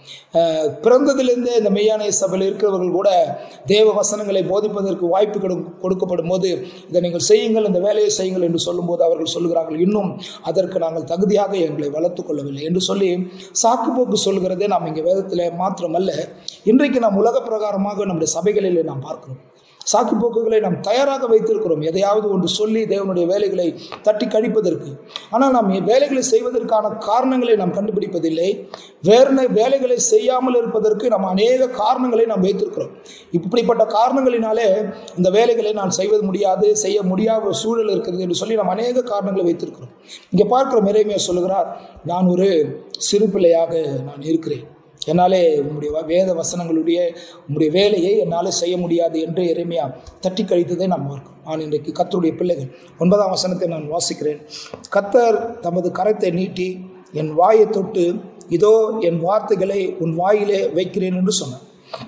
அஹ், பிறந்ததிலிருந்தே இந்த மெய்யான சபையில் இருக்கிறவர்கள் கூட தேவ வசனங்களை போதிப்பதற்கு வாய்ப்பு கொடு கொடுக்கப்படும் போது இதை நீங்கள் செய்யுங்கள் இந்த வேலையை செய்யுங்கள் என்று சொல்லும்போது அவர்கள் சொல்லுகிறார்கள் இன்னும் அதற்கு நாங்கள் தகுதியாக எங்களை வளர்த்து கொள்ளவில்லை என்று சொல்லி சாக்குப்போக்கு சொல்கிறதே நாம் இங்கே வேதத்தில் மாத்திரமல்ல இன்றைக்கு நாம் உலக பிரகாரமாக நம்முடைய சபைகளில் நாம் பார்க்கிறோம் சாக்கு போக்குகளை நாம் தயாராக வைத்திருக்கிறோம் எதையாவது ஒன்று சொல்லி தேவனுடைய வேலைகளை தட்டி கழிப்பதற்கு ஆனால் நாம் வேலைகளை செய்வதற்கான காரணங்களை நாம் கண்டுபிடிப்பதில்லை வேறு வேலைகளை செய்யாமல் இருப்பதற்கு நாம் அநேக காரணங்களை நாம் வைத்திருக்கிறோம் இப்படிப்பட்ட காரணங்களினாலே இந்த வேலைகளை நான் செய்வது முடியாது செய்ய முடியாத ஒரு சூழல் இருக்கிறது என்று சொல்லி நாம் அநேக காரணங்களை வைத்திருக்கிறோம் இங்கே பார்க்கிறோம் இறைமையை சொல்லுகிறார் நான் ஒரு சிறு பிள்ளையாக நான் இருக்கிறேன் என்னாலே உம்முடைய வ- வேத வசனங்களுடைய உம்முடைய வேலையை என்னால் செய்ய முடியாது என்று இறைமையா தட்டி கழித்ததை நாம் பார்க்கிறோம் நான் இன்றைக்கு கத்தருடைய பிள்ளைகள் ஒன்பதாம் வசனத்தை நான் வாசிக்கிறேன் கத்தர் தமது கரத்தை நீட்டி என் வாயை தொட்டு இதோ என் வார்த்தைகளை உன் வாயிலே வைக்கிறேன் என்று சொன்னார்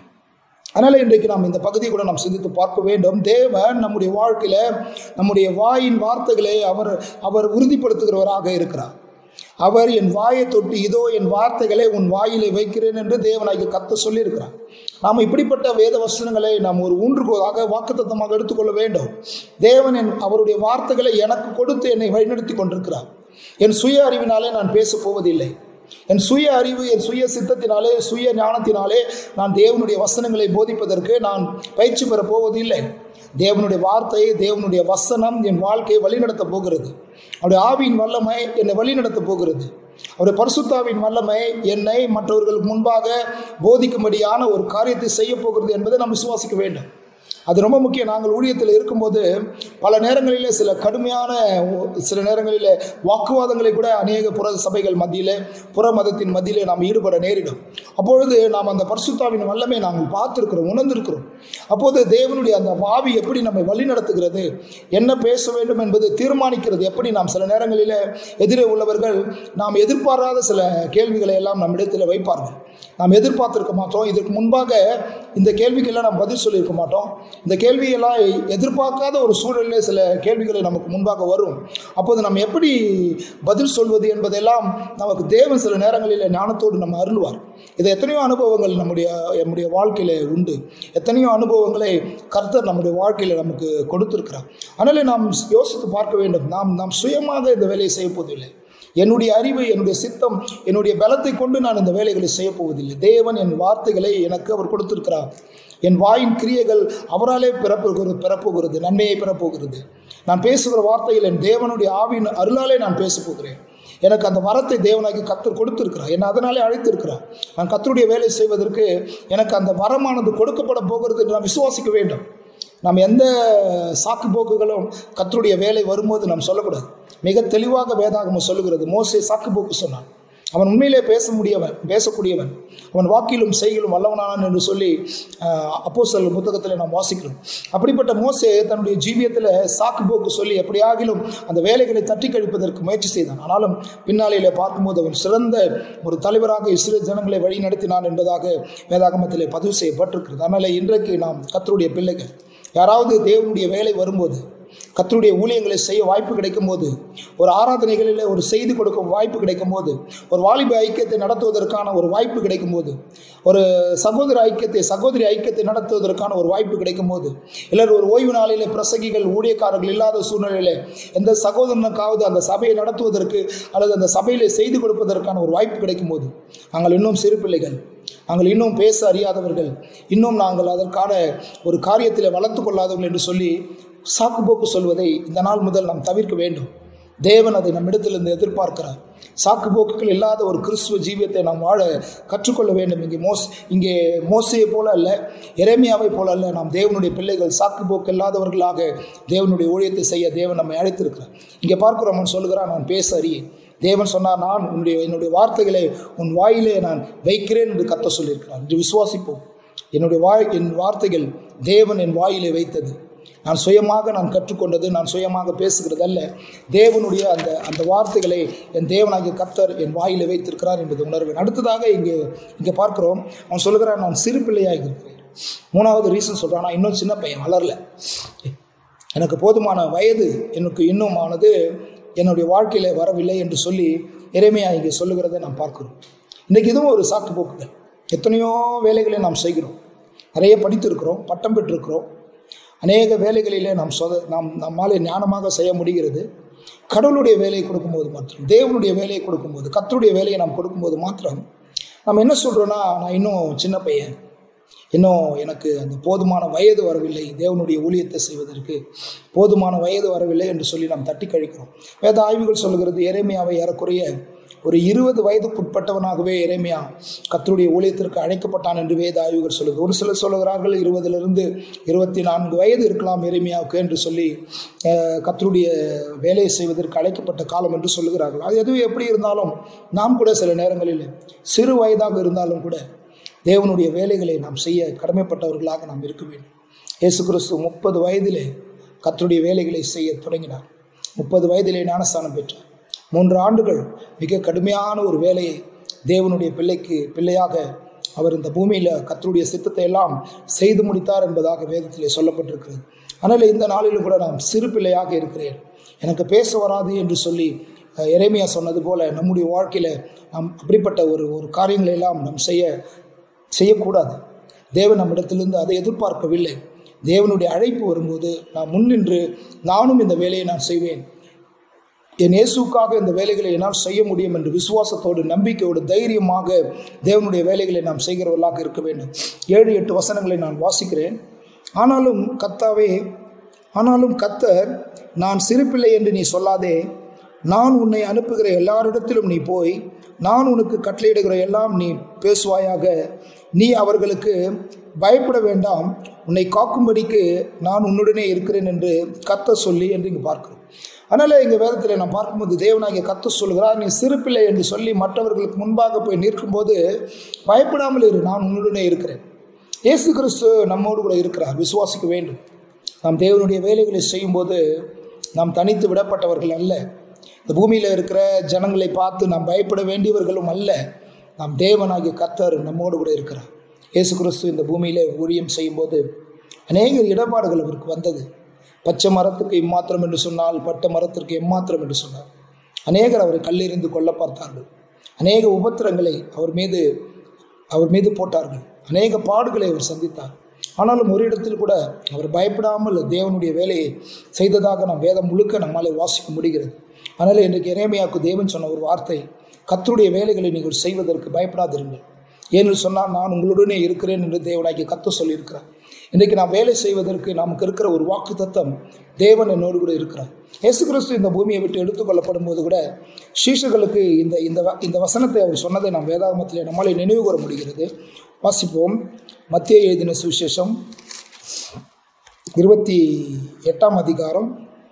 அதனால் இன்றைக்கு நாம் இந்த பகுதியை கூட நாம் சிந்தித்து பார்க்க வேண்டும் தேவன் நம்முடைய வாழ்க்கையில நம்முடைய வாயின் வார்த்தைகளை அவர் அவர் உறுதிப்படுத்துகிறவராக இருக்கிறார் அவர் என் வாயை தொட்டு இதோ என் வார்த்தைகளை உன் வாயிலே வைக்கிறேன் என்று தேவனாகி கத்த சொல்லியிருக்கிறார் நாம் இப்படிப்பட்ட வேத வசனங்களை நாம் ஒரு ஊன்றுகோலாக வாக்குத்தத்தமாக எடுத்துக்கொள்ள வேண்டும் தேவன் என் அவருடைய வார்த்தைகளை எனக்கு கொடுத்து என்னை வழிநடத்தி கொண்டிருக்கிறார் என் சுய அறிவினாலே நான் பேசப் போவதில்லை என் சுய அறிவு என் சுய சித்தத்தினாலே சுய ஞானத்தினாலே நான் தேவனுடைய வசனங்களை போதிப்பதற்கு நான் பயிற்சி பெறப் போவதில்லை தேவனுடைய வார்த்தை தேவனுடைய வசனம் என் வாழ்க்கையை வழிநடத்த போகிறது அவருடைய ஆவியின் வல்லமை என்னை வழிநடத்த போகிறது அவருடைய பரிசுத்தாவின் வல்லமை என்னை மற்றவர்களுக்கு முன்பாக போதிக்கும்படியான ஒரு காரியத்தை செய்ய போகிறது என்பதை நாம் விசுவாசிக்க வேண்டும் அது ரொம்ப முக்கியம் நாங்கள் ஊழியத்தில் இருக்கும்போது பல நேரங்களிலே சில கடுமையான சில நேரங்களிலே வாக்குவாதங்களை கூட அநேக புற சபைகள் மத்தியிலே புற மதத்தின் மத்தியிலே நாம் ஈடுபட நேரிடும் அப்பொழுது நாம் அந்த பரிசுத்தாவின் வல்லமை நாங்கள் பார்த்திருக்கிறோம் உணர்ந்திருக்கிறோம் அப்போது தேவனுடைய அந்த ஆவி எப்படி நம்மை வழி நடத்துகிறது என்ன பேச வேண்டும் என்பது தீர்மானிக்கிறது எப்படி நாம் சில நேரங்களிலே எதிரே உள்ளவர்கள் நாம் எதிர்பாராத சில கேள்விகளை எல்லாம் நம்மிடத்தில் வைப்பார்கள் நாம் எதிர்பார்த்திருக்க மாட்டோம் இதற்கு முன்பாக இந்த கேள்விக்கெல்லாம் நாம் பதில் சொல்லியிருக்க மாட்டோம் இந்த கேள்வியெல்லாம் எதிர்பார்க்காத ஒரு சூழலிலே சில கேள்விகளை நமக்கு முன்பாக வரும் அப்போது நம்ம எப்படி பதில் சொல்வது என்பதெல்லாம் நமக்கு தேவன் சில நேரங்களில் ஞானத்தோடு நம்ம அருள்வார் இது எத்தனையோ அனுபவங்கள் நம்முடைய நம்முடைய வாழ்க்கையில் உண்டு எத்தனையோ அனுபவங்களை கர்த்தர் நம்முடைய வாழ்க்கையில் நமக்கு கொடுத்திருக்கிறார் அதனால நாம் யோசித்து பார்க்க வேண்டும் நாம் நாம் சுயமாக இந்த வேலையை செய்ய போவதில்லை என்னுடைய அறிவு என்னுடைய சித்தம் என்னுடைய பலத்தை கொண்டு நான் இந்த வேலைகளை செய்ய போவதில்லை தேவன் என் வார்த்தைகளை எனக்கு அவர் கொடுத்திருக்கிறார் என் வாயின் கிரியைகள் அவராலே பிறப்புகிறது பெறப்போகிறது நன்மையை பெறப்போகிறது நான் பேசுகிற வார்த்தையில் என் தேவனுடைய ஆவியின் அருளாலே நான் பேசப் போகிறேன் எனக்கு அந்த வரத்தை தேவனாகி கத்தர் கொடுத்திருக்கிறார் என்னை அதனாலே அழைத்திருக்கிறார் நான் கத்தருடைய வேலை செய்வதற்கு எனக்கு அந்த வரமானது கொடுக்கப்பட போகிறது என்று நான் விசுவாசிக்க வேண்டும் நாம் எந்த சாக்கு போக்குகளும் கத்தருடைய வேலை வரும்போது நாம் சொல்லக்கூடாது மிக தெளிவாக வேதாகமம் சொல்லுகிறது மோசே சாக்கு போக்கு சொன்னான் அவன் உண்மையிலே பேச முடியவன் பேசக்கூடியவன் அவன் வாக்கிலும் செய்கிலும் வல்லவனானான் என்று சொல்லி அப்போஸ்தல புத்தகத்தில் நாம் வாசிக்கிறோம் அப்படிப்பட்ட மோசே தன்னுடைய ஜீவியத்தில் சாக்கு போக்கு சொல்லி எப்படியாகிலும் அந்த வேலைகளை தட்டி கழிப்பதற்கு முயற்சி செய்தான் ஆனாலும் பின்னாளிலே பார்க்கும்போது அவன் சிறந்த ஒரு தலைவராக இஸ்ரேல் ஜனங்களை வழி நடத்தினான் என்பதாக வேதாகமத்திலே பதிவு செய்யப்பட்டிருக்கிறது அதனால் இன்றைக்கு நாம் கத்தருடைய பிள்ளைகள் யாராவது தேவனுடைய வேலை வரும்போது கத்தருடைய ஊழியங்களை செய்ய வாய்ப்பு கிடைக்கும் போது ஒரு ஆராதனைகளில் ஒரு செய்தி கொடுக்க வாய்ப்பு கிடைக்கும் போது ஒரு வாலிப ஐக்கியத்தை நடத்துவதற்கான ஒரு வாய்ப்பு கிடைக்கும் போது ஒரு சகோதர ஐக்கியத்தை சகோதரி ஐக்கியத்தை நடத்துவதற்கான ஒரு வாய்ப்பு கிடைக்கும் போது இல்லை ஒரு ஓய்வு நாளிலே பிரசங்கிகள் ஊழியக்காரர்கள் இல்லாத சூழ்நிலையில் எந்த சகோதரனுக்காவது அந்த சபையை நடத்துவதற்கு அல்லது அந்த சபையிலே செய்து கொடுப்பதற்கான ஒரு வாய்ப்பு கிடைக்கும் போது நாங்கள் இன்னும் சிறு பிள்ளைகள் நாங்கள் இன்னும் பேச அறியாதவர்கள் இன்னும் நாங்கள் அதற்கான ஒரு காரியத்தில் வளர்த்து கொள்ளாதவர்கள் என்று சொல்லி சாக்குப்போக்கு சொல்வதை இந்த நாள் முதல் நாம் தவிர்க்க வேண்டும் தேவன் அதை நம்மிடத்திலிருந்து எதிர்பார்க்கிறார் சாக்குப்போக்குகள் இல்லாத ஒரு கிறிஸ்துவ ஜீவியத்தை நாம் வாழ கற்றுக்கொள்ள வேண்டும் இங்கே மோஸ் இங்கே மோசையை போல அல்ல எரேமியாவை போல அல்ல நாம் தேவனுடைய பிள்ளைகள் சாக்குப்போக்கு இல்லாதவர்களாக தேவனுடைய ஊழியத்தை செய்ய தேவன் நம்மை அழைத்திருக்கிறார் இங்கே பார்க்கிறோம் அவன் சொல்கிறான் நான் பேச அறியேன் தேவன் சொன்னார் நான் உன்னுடைய என்னுடைய வார்த்தைகளை உன் வாயிலே நான் வைக்கிறேன் என்று கத்த சொல்லியிருக்கிறான் என்று விசுவாசிப்போம் என்னுடைய வாய் என் வார்த்தைகள் தேவன் என் வாயிலே வைத்தது நான் சுயமாக நான் கற்றுக்கொண்டது நான் சுயமாக பேசுகிறது அல்ல தேவனுடைய அந்த அந்த வார்த்தைகளை என் தேவனாகிய கர்த்தர் என் வாயிலே வைத்திருக்கிறார் என்பது உணர்வேன் அடுத்ததாக இங்கே இங்கே பார்க்கிறோம் அவன் சொல்லுகிறான் நான் சிறு பிள்ளையாக இருக்கிறேன் மூணாவது ரீசன் சொல்கிறான் நான் இன்னும் சின்ன பையன் வளரல எனக்கு போதுமான வயது எனக்கு இன்னும் ஆனது என்னுடைய வாழ்க்கையில் வரவில்லை என்று சொல்லி இறைமையா இங்கே சொல்லுகிறதை நாம் பார்க்கிறோம் இன்றைக்கு இதுவும் ஒரு சாக்கு போக்குகள் எத்தனையோ வேலைகளை நாம் செய்கிறோம் நிறைய படித்திருக்கிறோம் பட்டம் பெற்றிருக்கிறோம் அநேக வேலைகளிலே நாம் சொத நாம் நம்மாலே ஞானமாக செய்ய முடிகிறது கடவுளுடைய வேலையை கொடுக்கும்போது மாத்திரம் தேவனுடைய வேலையை கொடுக்கும்போது கத்தருடைய வேலையை நாம் கொடுக்கும்போது மாத்திரம் நம்ம என்ன சொல்கிறோன்னா நான் இன்னும் சின்ன பையன் இன்னும் எனக்கு அந்த போதுமான வயது வரவில்லை தேவனுடைய ஊழியத்தை செய்வதற்கு போதுமான வயது வரவில்லை என்று சொல்லி நாம் தட்டி கழிக்கிறோம் வேத ஆய்வுகள் சொல்லுகிறது எரேமியாவை ஏறக்குறைய ஒரு இருபது வயதுக்குட்பட்டவனாகவே எரேமியா கத்தருடைய ஊழியத்திற்கு அழைக்கப்பட்டான் என்று வேத ஆய்வுகள் சொல்லுது ஒரு சிலர் சொல்லுகிறார்கள் இருபதிலிருந்து இருபத்தி நான்கு வயது இருக்கலாம் எரேமியாவுக்கு என்று சொல்லி அஹ், கர்த்தருடைய வேலையை செய்வதற்கு அழைக்கப்பட்ட காலம் என்று சொல்லுகிறார்கள் அது எதுவும் எப்படி இருந்தாலும் நாம் கூட சில நேரங்களில் சிறு வயதாக இருந்தாலும் கூட தேவனுடைய வேலைகளை நாம் செய்ய கடமைப்பட்டவர்களாக நாம் இருக்க வேண்டும் இயேசு கிறிஸ்து முப்பது வயதிலே கர்த்தருடைய வேலைகளை செய்ய தொடங்கினார் முப்பது வயதிலே ஞானஸ்தானம் பெற்றார் மூன்று ஆண்டுகள் மிக கடுமையான ஒரு வேலையை தேவனுடைய பிள்ளைக்கு பிள்ளையாக அவர் இந்த பூமியில் கர்த்தருடைய சித்தத்தை எல்லாம் செய்து முடித்தார் என்பதாக வேதத்திலே சொல்லப்பட்டிருக்கிறது ஆனால் இந்த நாளிலும் கூட நான் சிறு பிள்ளையாக இருக்கிறேன் எனக்கு பேச வராது என்று சொல்லி அஹ், எரேமியா சொன்னது போல நம்முடைய வாழ்க்கையில் நாம் அப்படிப்பட்ட ஒரு ஒரு காரியங்களை எல்லாம் நாம் செய்ய செய்யக்கூடாது தேவன் நம்மிடத்திலிருந்து அதை எதிர்பார்க்கவில்லை தேவனுடைய அழைப்பு வரும்போது நான் முன்னின்று நானும் இந்த வேலையை நான் செய்வேன் என் இயேசுக்காக இந்த வேலைகளை என்னால் செய்ய முடியும் என்று விசுவாசத்தோடு நம்பிக்கையோடு தைரியமாக தேவனுடைய வேலைகளை நாம் செய்கிறவர்களாக இருக்க வேண்டும் ஏழு எட்டு வசனங்களை நான் வாசிக்கிறேன் ஆனாலும் கத்தாவே ஆனாலும் கத்தர் நான் சிறுபிள்ளை என்று நீ சொல்லாதே நான் உன்னை அனுப்புகிற எல்லாரிடத்திலும் நீ போய் நான் உனக்கு கட்டளையிடுகிற எல்லாம் நீ பேசுவாயாக நீ அவர்களுக்கு பயப்பட வேண்டாம் உன்னை காக்கும்படிக்கு நான் உன்னுடனே இருக்கிறேன் என்று கத்த சொல்லி என்று இங்கு பார்க்கிறோம் அதனால் எங்கள் வேதத்தில் நான் பார்க்கும்போது தேவனாகிய கத்த சொல்கிறார் நீ சிறுபிள்ளை என்று சொல்லி மற்றவர்களுக்கு முன்பாக போய் நிற்கும்போது பயப்படாமல் இரு நான் உன்னுடனே இருக்கிறேன் இயேசு கிறிஸ்து நம்மோடு கூட இருக்கிறார் விசுவாசிக்க வேண்டும் நாம் தேவனுடைய வேலைகளை செய்யும்போது நாம் தனித்து விடப்பட்டவர்கள் அல்ல இந்த பூமியில் இருக்கிற ஜனங்களை பார்த்து நாம் பயப்பட வேண்டியவர்களும் அல்ல நாம் தேவனாகிய கர்த்தர் நம்மோடு கூட இருக்கிறார் இயேசு கிறிஸ்து இந்த பூமியிலே ஊழியம் செய்யும்போது அநேக இடபாடுகள் அவருக்கு வந்தது பச்சை மரத்துக்கு இம்மாத்திரம் என்று சொன்னால் பட்ட மரத்திற்கு எம்மாத்திரம் என்று சொன்னார் அநேகர் அவரை கல்லெறிந்து கொல்ல பார்த்தார்கள் அநேக உபத்திரங்களை அவர் மீது அவர் மீது போட்டார்கள் அநேக பாடுகளை அவர் சந்தித்தார் ஆனாலும் ஒரு இடத்தில் கூட அவர் பயப்படாமல் தேவனுடைய வேலையை செய்ததாக நாம் வேதம் முழுக்க நம்மாலே வாசிக்க முடிகிறது அதனால் இன்றைக்கு இறைமையாக்கு தேவன் சொன்ன ஒரு வார்த்தை கத்தருடைய வேலைகளை நீங்கள் செய்வதற்கு பயப்படாதிருங்கள் ஏன்னு சொன்னால் நான் உங்களுடனே இருக்கிறேன் என்று தேவனாக்கி கத்த சொல்லியிருக்கிறார் இன்றைக்கு நான் வேலை செய்வதற்கு நமக்கு இருக்கிற ஒரு வாக்கு தத்தம் தேவன் என்னோடு கூட இருக்கிறார் இயேசு கிறிஸ்து இந்த பூமியை விட்டு எடுத்துக்கொள்ளப்படும் போது கூட சீஷர்களுக்கு இந்த இந்த வ- இந்த வசனத்தை அவர் சொன்னதை நாம் வேதாகமத்தில் நம்மாலே நினைவு கூற முடிகிறது வாசிப்போம் மத்திய எழுதின சுவிசேஷம் இருபத்தி எட்டாம் அதிகாரம்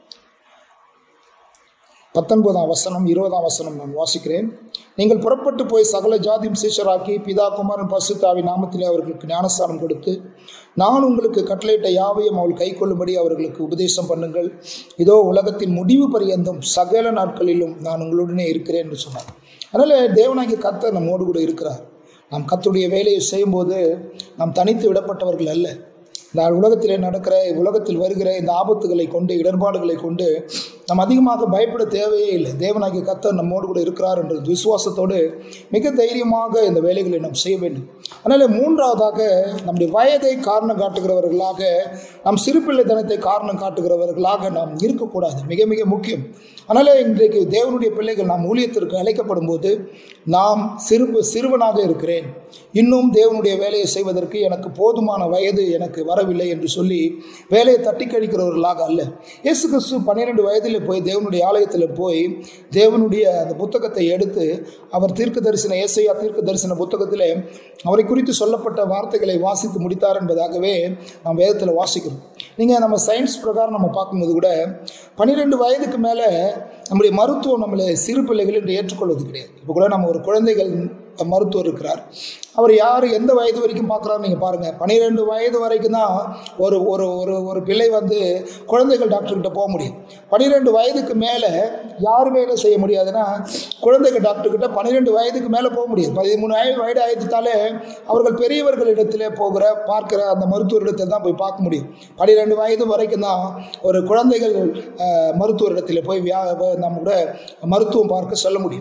பத்தொன்பதாம் வசனம் இருபதாம் வசனம் நான் வாசிக்கிறேன் நீங்கள் புறப்பட்டு போய் சகல ஜாதியும் சீஷராக்கி பிதா குமாரன் பசுத்தாவின் நாமத்திலே அவர்களுக்கு ஞானஸ்தானம் கொடுத்து நான் உங்களுக்கு கட்டளையிட்ட யாவையும் அவள் கை கொள்ளும்படி அவர்களுக்கு உபதேசம் பண்ணுங்கள் இதோ உலகத்தின் முடிவு பரியந்தம் சகல நாட்களிலும் நான் உங்களுடனே இருக்கிறேன் என்று சொன்னார் அதனால் தேவனாகிய கர்த்தர் நம்மோடு கூட இருக்கிறார் நாம் கர்த்தருடைய வேலையை செய்யும்போது நாம் தனித்து விடப்பட்டவர்கள் அல்ல இந்த உலகத்திலே நடக்கிற உலகத்தில் வருகிற இந்த ஆபத்துகளை கொண்டு இடர்பாடுகளை கொண்டு நாம் அதிகமாக பயப்பட தேவையே இல்லை தேவனாகிய கர்த்தர் நம்மோடு கூட இருக்கிறார் என்ற விசுவாசத்தோடு மிக தைரியமாக இந்த வேலைகளை நாம் செய்ய வேண்டும் அதனால் மூன்றாவதாக நம்முடைய வயதை காரணம் காட்டுகிறவர்களாக நம் சிறுபிள்ளைத்தனத்தை காரணம் காட்டுகிறவர்களாக நாம் இருக்கக்கூடாது மிக மிக முக்கியம் அதனால் இன்றைக்கு தேவனுடைய பிள்ளைகள் நாம் ஊழியத்திற்கு அழைக்கப்படும் போது நாம் சிறு சிறுவனாக இருக்கிறேன் இன்னும் தேவனுடைய வேலையை செய்வதற்கு எனக்கு போதுமான வயது எனக்கு வரவில்லை என்று சொல்லி வேலையை தட்டி கழிக்கிறவர்களாக அல்ல இயேசு கிறிஸ்து பன்னிரெண்டு வயதில் போய் தேவனுடைய ஆலயத்தில் போய் தேவனுடைய அந்த புத்தகத்தை எடுத்து அவர் தீர்க்க தரிசன ஏசையா தீர்க்க தரிசன புத்தகத்திலே அவரை குறித்து சொல்லப்பட்ட வார்த்தைகளை வாசித்து முடித்தார் என்பதாகவே நாம் வேதத்தில் வாசிக்கிறோம் நீங்கள் நம்ம சயின்ஸ் பிரகாரம் நம்ம பார்க்கும்போது கூட பன்னிரெண்டு வயதுக்கு மேலே நம்முடைய மருத்துவம் நம்மளை சிறு பிள்ளைகள் என்று ஏற்றுக்கொள்வது கிடையாது இப்போ கூட நம்ம ஒரு குழந்தைகள் மருத்துவர் இருக்கிறார் அவர் யார் எந்த வயது வரைக்கும் பார்க்குறாரு நீங்கள் பாருங்கள் பன்னிரெண்டு வயது வரைக்கும் தான் ஒரு ஒரு ஒரு ஒரு பிள்ளை வந்து குழந்தைகள் டாக்டர்கிட்ட போக முடியும் பன்னிரெண்டு வயதுக்கு மேலே யார் வேலை செய்ய முடியாதுன்னா குழந்தைகள் டாக்டர்கிட்ட பன்னிரெண்டு வயதுக்கு மேலே போக முடியாது பதிமூணு வயது வயது ஆயிடுத்தாலே அவர்கள் பெரியவர்களிடத்திலே போகிற பார்க்கிற அந்த மருத்துவரிடத்தில் தான் போய் பார்க்க முடியும் பன்னிரெண்டு வயது வரைக்கும் தான் ஒரு குழந்தைகள் அஹ், மருத்துவரிடத்தில் போய் வியா நம்ம கூட மருத்துவம் பார்க்க சொல்ல முடியும்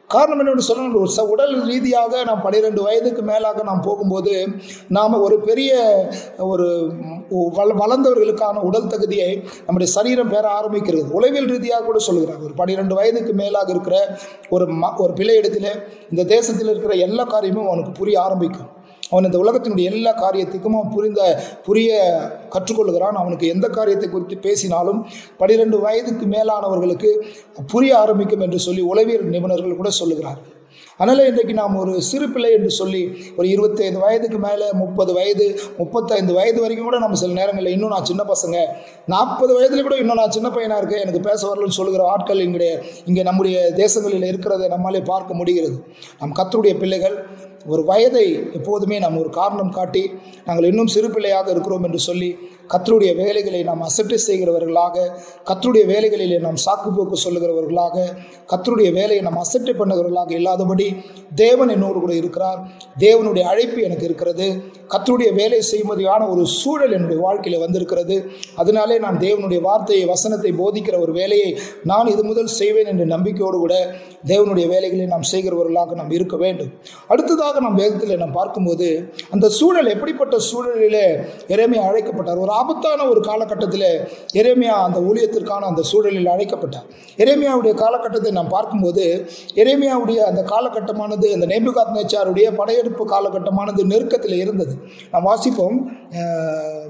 காரணம் என்னென்னு சொன்னால் ஒரு ச- உடல் ரீதியாக நாம் பன்னிரெண்டு வயதுக்கு மேலாக நாம் போகும்போது நாம் ஒரு பெரிய ஒரு வள- வளர்ந்தவர்களுக்கான உடல் தகுதியை நம்முடைய சரீரம் பெற ஆரம்பிக்கிறது உளவியல் ரீதியாக கூட சொல்கிறாங்க ஒரு பன்னிரெண்டு வயதுக்கு மேலாக இருக்கிற ஒரு ம ஒரு பிள்ளை இடத்துல இந்த தேசத்தில் இருக்கிற எல்லா காரியமும் அவனுக்கு புரிய ஆரம்பிக்கும் அவன் இந்த உலகத்தினுடைய எல்லா காரியத்துக்கும் அவன் புரிந்த புரிய கற்றுக்கொள்கிறான் அவனுக்கு எந்த காரியத்தை குறித்து பேசினாலும் பனிரெண்டு வயதுக்கு மேலானவர்களுக்கு புரிய ஆரம்பிக்கும் என்று சொல்லி உளவியல் நிபுணர்கள் கூட சொல்லுகிறார்கள் அதனால் இன்றைக்கு நாம் ஒரு சிறு பிள்ளை என்று சொல்லி ஒரு இருபத்தைந்து வயதுக்கு மேலே முப்பது வயது முப்பத்தைந்து வயது வரைக்கும் கூட நம்ம சில நேரங்களில் இன்னும் நான் சின்ன பசங்க நாற்பது வயதில் கூட இன்னும் நான் சின்ன பையனாக இருக்கேன் எனக்கு பேச வரலன்னு சொல்லுகிற ஆட்கள் இங்கே இங்கே நம்முடைய தேசங்களில் இருக்கிறதை நம்மாலே பார்க்க முடிகிறது நம் கத்தருடைய பிள்ளைகள் ஒரு வயதை எப்போதுமே நாம் ஒரு காரணம் காட்டி நாங்கள் இன்னும் சிறு பிள்ளையாக இருக்கிறோம் என்று சொல்லி கத்தருடைய வேலைகளை நாம் அசட்டை செய்கிறவர்களாக கத்தருடைய வேலைகளிலே நாம் சாக்குப்போக்கு சொல்லுகிறவர்களாக கத்தருடைய வேலையை நாம் அசட்டை பண்ணுகிறவர்களாக இல்லாதபடி தேவன் என்னோடு கூட இருக்கிறார் தேவனுடைய அழைப்பு எனக்கு இருக்கிறது கத்தருடைய வேலை செய்வதையான ஒரு சூழல் என்னுடைய வாழ்க்கையில் வந்திருக்கிறது அதனாலே நான் தேவனுடைய வார்த்தையை வசனத்தை போதிக்கிற ஒரு வேலையை நான் இது முதல் செய்வேன் என்ற நம்பிக்கையோடு கூட தேவனுடைய வேலைகளை நாம் செய்கிறவர்களாக நாம் இருக்க வேண்டும் அடுத்ததாக நாம் வேதத்தில் நாம் பார்க்கும்போது அந்த சூழல் எப்படிப்பட்ட சூழலிலே இறைமையா அழைக்கப்பட்டார் ஒரு ஆபத்தான ஒரு காலகட்டத்தில் எரேமியா அந்த ஊழியத்திற்கான அந்த சூழலில் அழைக்கப்பட்டார் எரேமியாவுடைய காலகட்டத்தை நாம் பார்க்கும்போது எரேமியாவுடைய அந்த காலகட்டமானது அந்த நேபுகாத் நேச்சாருடைய படையெடுப்பு காலகட்டமானது நெருக்கத்தில் இருந்தது நாம் வாசிப்போம் அஹ்,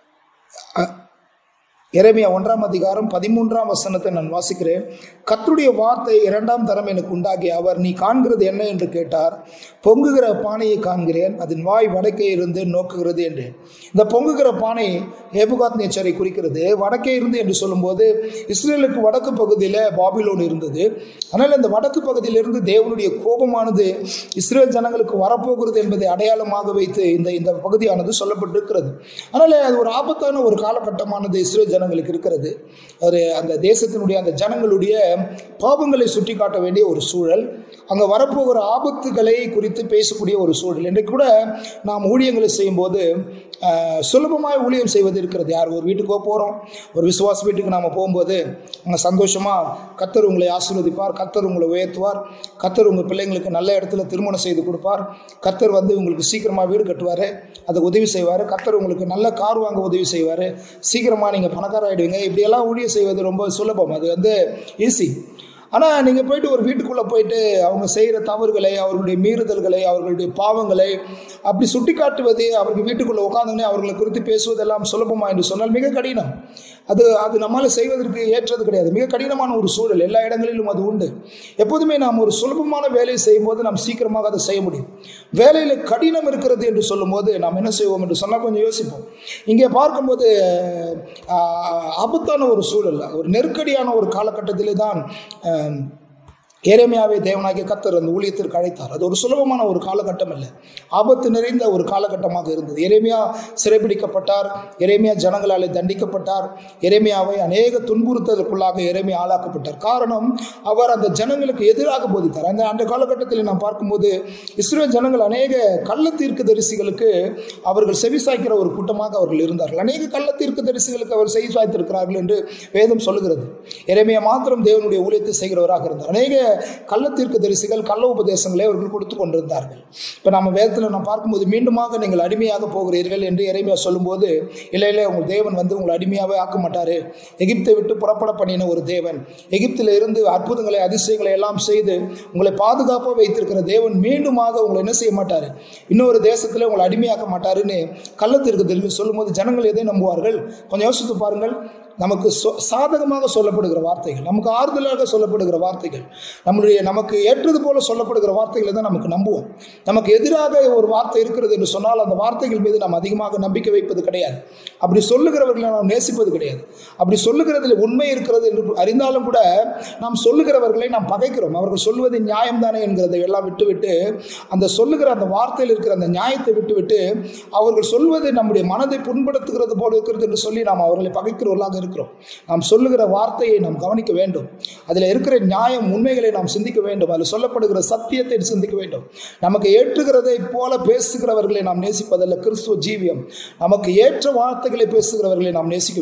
அஹ், எரேமியா ஒன்றாம் அதிகாரம் பதிமூன்றாம் வசனத்தை நான் வாசிக்கிறேன் கர்த்தருடைய வார்த்தை இரண்டாம் தரம் எனக்கு உண்டாகி அவர் நீ காண்கிறது என்ன என்று கேட்டார் பொங்குகிற பானையை காண்கிறேன் அதன் வாய் வடக்கே இருந்து நோக்குகிறது என்றேன் இந்த பொங்குகிற பானை ஏபுகாத் நேச்சரை குறிக்கிறது வடக்கே இருந்து என்று சொல்லும்போது இஸ்ரேலுக்கு வடக்கு பகுதியில் பாபிலோன் இருந்தது ஆனால் இந்த வடக்கு பகுதியிலிருந்து தேவனுடைய கோபமானது இஸ்ரேல் ஜனங்களுக்கு வரப்போகிறது என்பதை அடையாளமாக வைத்து இந்த இந்த பகுதியானது சொல்லப்பட்டிருக்கிறது அதனால் அது ஒரு ஆபத்தான ஒரு காலகட்டமானது இஸ்ரேல் ஜனங்களுக்கு இருக்கிறது ஒரு அந்த தேசத்தினுடைய அந்த ஜனங்களுடைய பாவங்களை சுட்டி காட்ட வேண்டிய ஒரு சூழல் அங்கே வரப்போகிற ஆபத்துகளை குறித்து பேசக்கூடிய ஒரு சூழல் இன்றைக்கு கூட நாம் ஊழியங்களை செய்யும்போது ஆஹ், சுலபமாய் ஊழியம் செய்வது இருக்கிறது யார் ஒரு வீட்டுக்கோ போகிறோம் ஒரு விசுவாச வீட்டுக்கு நாம் போகும்போது அங்கே சந்தோஷமாக கத்தர் உங்களை ஆசீர்வதிப்பார் கத்தர் உங்களை உயர்த்துவார் கத்தர் உங்கள் பிள்ளைங்களுக்கு நல்ல இடத்துல திருமணம் செய்து கொடுப்பார் கத்தர் வந்து உங்களுக்கு சீக்கிரமாக வீடு கட்டுவார் அதை உதவி செய்வார் கத்தர் உங்களுக்கு நல்ல கார் வாங்க உதவி செய்வார் சீக்கிரமாக நீங்கள் பணக்கார ஆகிடுவீங்க இப்படியெல்லாம் ஊழியம் செய்வது ரொம்ப சுலபம் அது வந்து ஈஸி ஆனால் நீங்கள் போயிட்டு ஒரு வீட்டுக்குள்ளே போயிட்டு அவங்க செய்கிற தவறுகளை அவர்களுடைய மீறுதல்களை அவர்களுடைய பாவங்களை அப்படி சுட்டி காட்டுவது அவர்கள் வீட்டுக்குள்ளே உட்காந்துனே அவர்களை குறித்து பேசுவதெல்லாம் சுலபமா என்று சொன்னால் மிக கடினம் அது அது நம்மால் செய்வதற்கு ஏற்றது கிடையாது மிக கடினமான ஒரு சூழல் எல்லா இடங்களிலும் அது உண்டு எப்போதுமே நாம் ஒரு சுலபமான வேலையை செய்யும்போது நாம் சீக்கிரமாக அதை செய்ய முடியும் வேலையில் கடினம் இருக்கிறது என்று சொல்லும்போது நாம் என்ன செய்வோம் என்று சொன்னால் கொஞ்சம் யோசிப்போம் இங்கே பார்க்கும்போது ஆஹ், ஆபத்தான ஒரு சூழல் ஒரு நெருக்கடியான ஒரு காலகட்டத்திலே தான் ஆஹ், ஏரேமியாவை தேவனாகிய கத்தர் அந்த ஊழியத்திற்கு அழைத்தார் அது ஒரு சுலபமான ஒரு காலகட்டம் இல்லை ஆபத்து நிறைந்த ஒரு காலகட்டமாக இருந்தது எரேமியா சிறைபிடிக்கப்பட்டார் எரேமியா ஜனங்களாலே தண்டிக்கப்பட்டார் எரேமியாவை அநேக துன்புறுத்தலுக்குள்ளாக எரேமியா ஆளாக்கப்பட்டார் காரணம் அவர் அந்த ஜனங்களுக்கு எதிராக போதித்தார் அந்த அந்த காலகட்டத்தில் நாம் பார்க்கும்போது இஸ்ரேல் ஜனங்கள் அநேக கள்ள தீர்க்க தரிசிகளுக்கு அவர்கள் செவிசாய்க்கிற ஒரு கூட்டமாக அவர்கள் இருந்தார்கள் அநேக கள்ள தீர்க்க தரிசிகளுக்கு அவர் செவி சாய்த்திருக்கிறார்கள் என்று வேதம் சொல்லுகிறது எரேமியா மாத்திரம் தேவனுடைய ஊழியத்தை செய்கிறவராக இருந்தார் அநேக கள்ள தீர்க்க தரிசிகள் கள்ள உபதேசங்களை அவர்கள் கொடுத்து கொண்டிருந்தார்கள் இப்போ நம்ம வேதத்தில் நாம் பார்க்கும்போது மீண்டுமாக நீங்கள் அடிமையாக போகிறீர்கள் என்று எரேமியா சொல்லும்போது இல்லை இல்லை உங்கள் தேவன் வந்து உங்களை அடிமையாகவே ஆக்க மாட்டார் எகிப்தை விட்டு புறப்பட பண்ணின ஒரு தேவன் எகிப்தில் இருந்து அற்புதங்களை அதிசயங்களை எல்லாம் செய்து உங்களை பாதுகாப்பாக வைத்திருக்கிற தேவன் மீண்டுமாக உங்களை என்ன செய்ய மாட்டார் இன்னொரு தேசத்தில் உங்களை அடிமையாக்க மாட்டாருன்னு கள்ளத்திற்கு தெரிவி சொல்லும்போது ஜனங்கள் எதை நம்புவார்கள் கொஞ்சம் யோசித்து பாருங்கள் நமக்கு சொ சாதகமாக சொல்லப்படுகிற வார்த்தைகள் நமக்கு ஆறுதலாக சொல்லப்படுகிற வார்த்தைகள் நம்முடைய நமக்கு ஏற்றது போல சொல்லப்படுகிற வார்த்தைகளை தான் நமக்கு நம்புவோம் நமக்கு எதிராக ஒரு வார்த்தை இருக்கிறது என்று சொன்னால் அந்த வார்த்தைகள் மீது நாம் அதிகமாக நம்பிக்கை வைப்பது கிடையாது அப்படி சொல்லுகிறவர்களை நாம் நேசிப்பது கிடையாது அப்படி சொல்லுகிறதில் உண்மை இருக்கிறது என்று அறிந்தாலும் கூட நாம் சொல்லுகிறவர்களை நாம் பகைக்கிறோம் அவர்கள் சொல்வது நியாயம்தானே என்கிறதை எல்லாம் விட்டுவிட்டு அந்த சொல்லுகிற அந்த வார்த்தையில் இருக்கிற அந்த நியாயத்தை விட்டுவிட்டு அவர்கள் சொல்வது நம்முடைய மனதை புண்படுத்துகிறது போல இருக்கிறது என்று சொல்லி நாம் அவர்களை பகைக்கிறவர்களாக இருக்கிறோம் நாம் சொல்லுகிற வார்த்தையை நாம் கவனிக்க வேண்டும் அதில் இருக்கிற நியாயம் உண்மைகளை நாம் சிந்திக்க வேண்டும் அதில் சொல்லப்படுகிற சத்தியத்தை சிந்திக்க வேண்டும் நமக்கு ஏற்றுகிறதை போல பேசுகிறவர்களை நாம் நேசிப்பதல்ல கிறிஸ்துவ ஜீவியம் நமக்கு ஏற்ற வார்த்தைகளை பேசுகிறவர்களை நாம் நேசிக்க வேண்டும்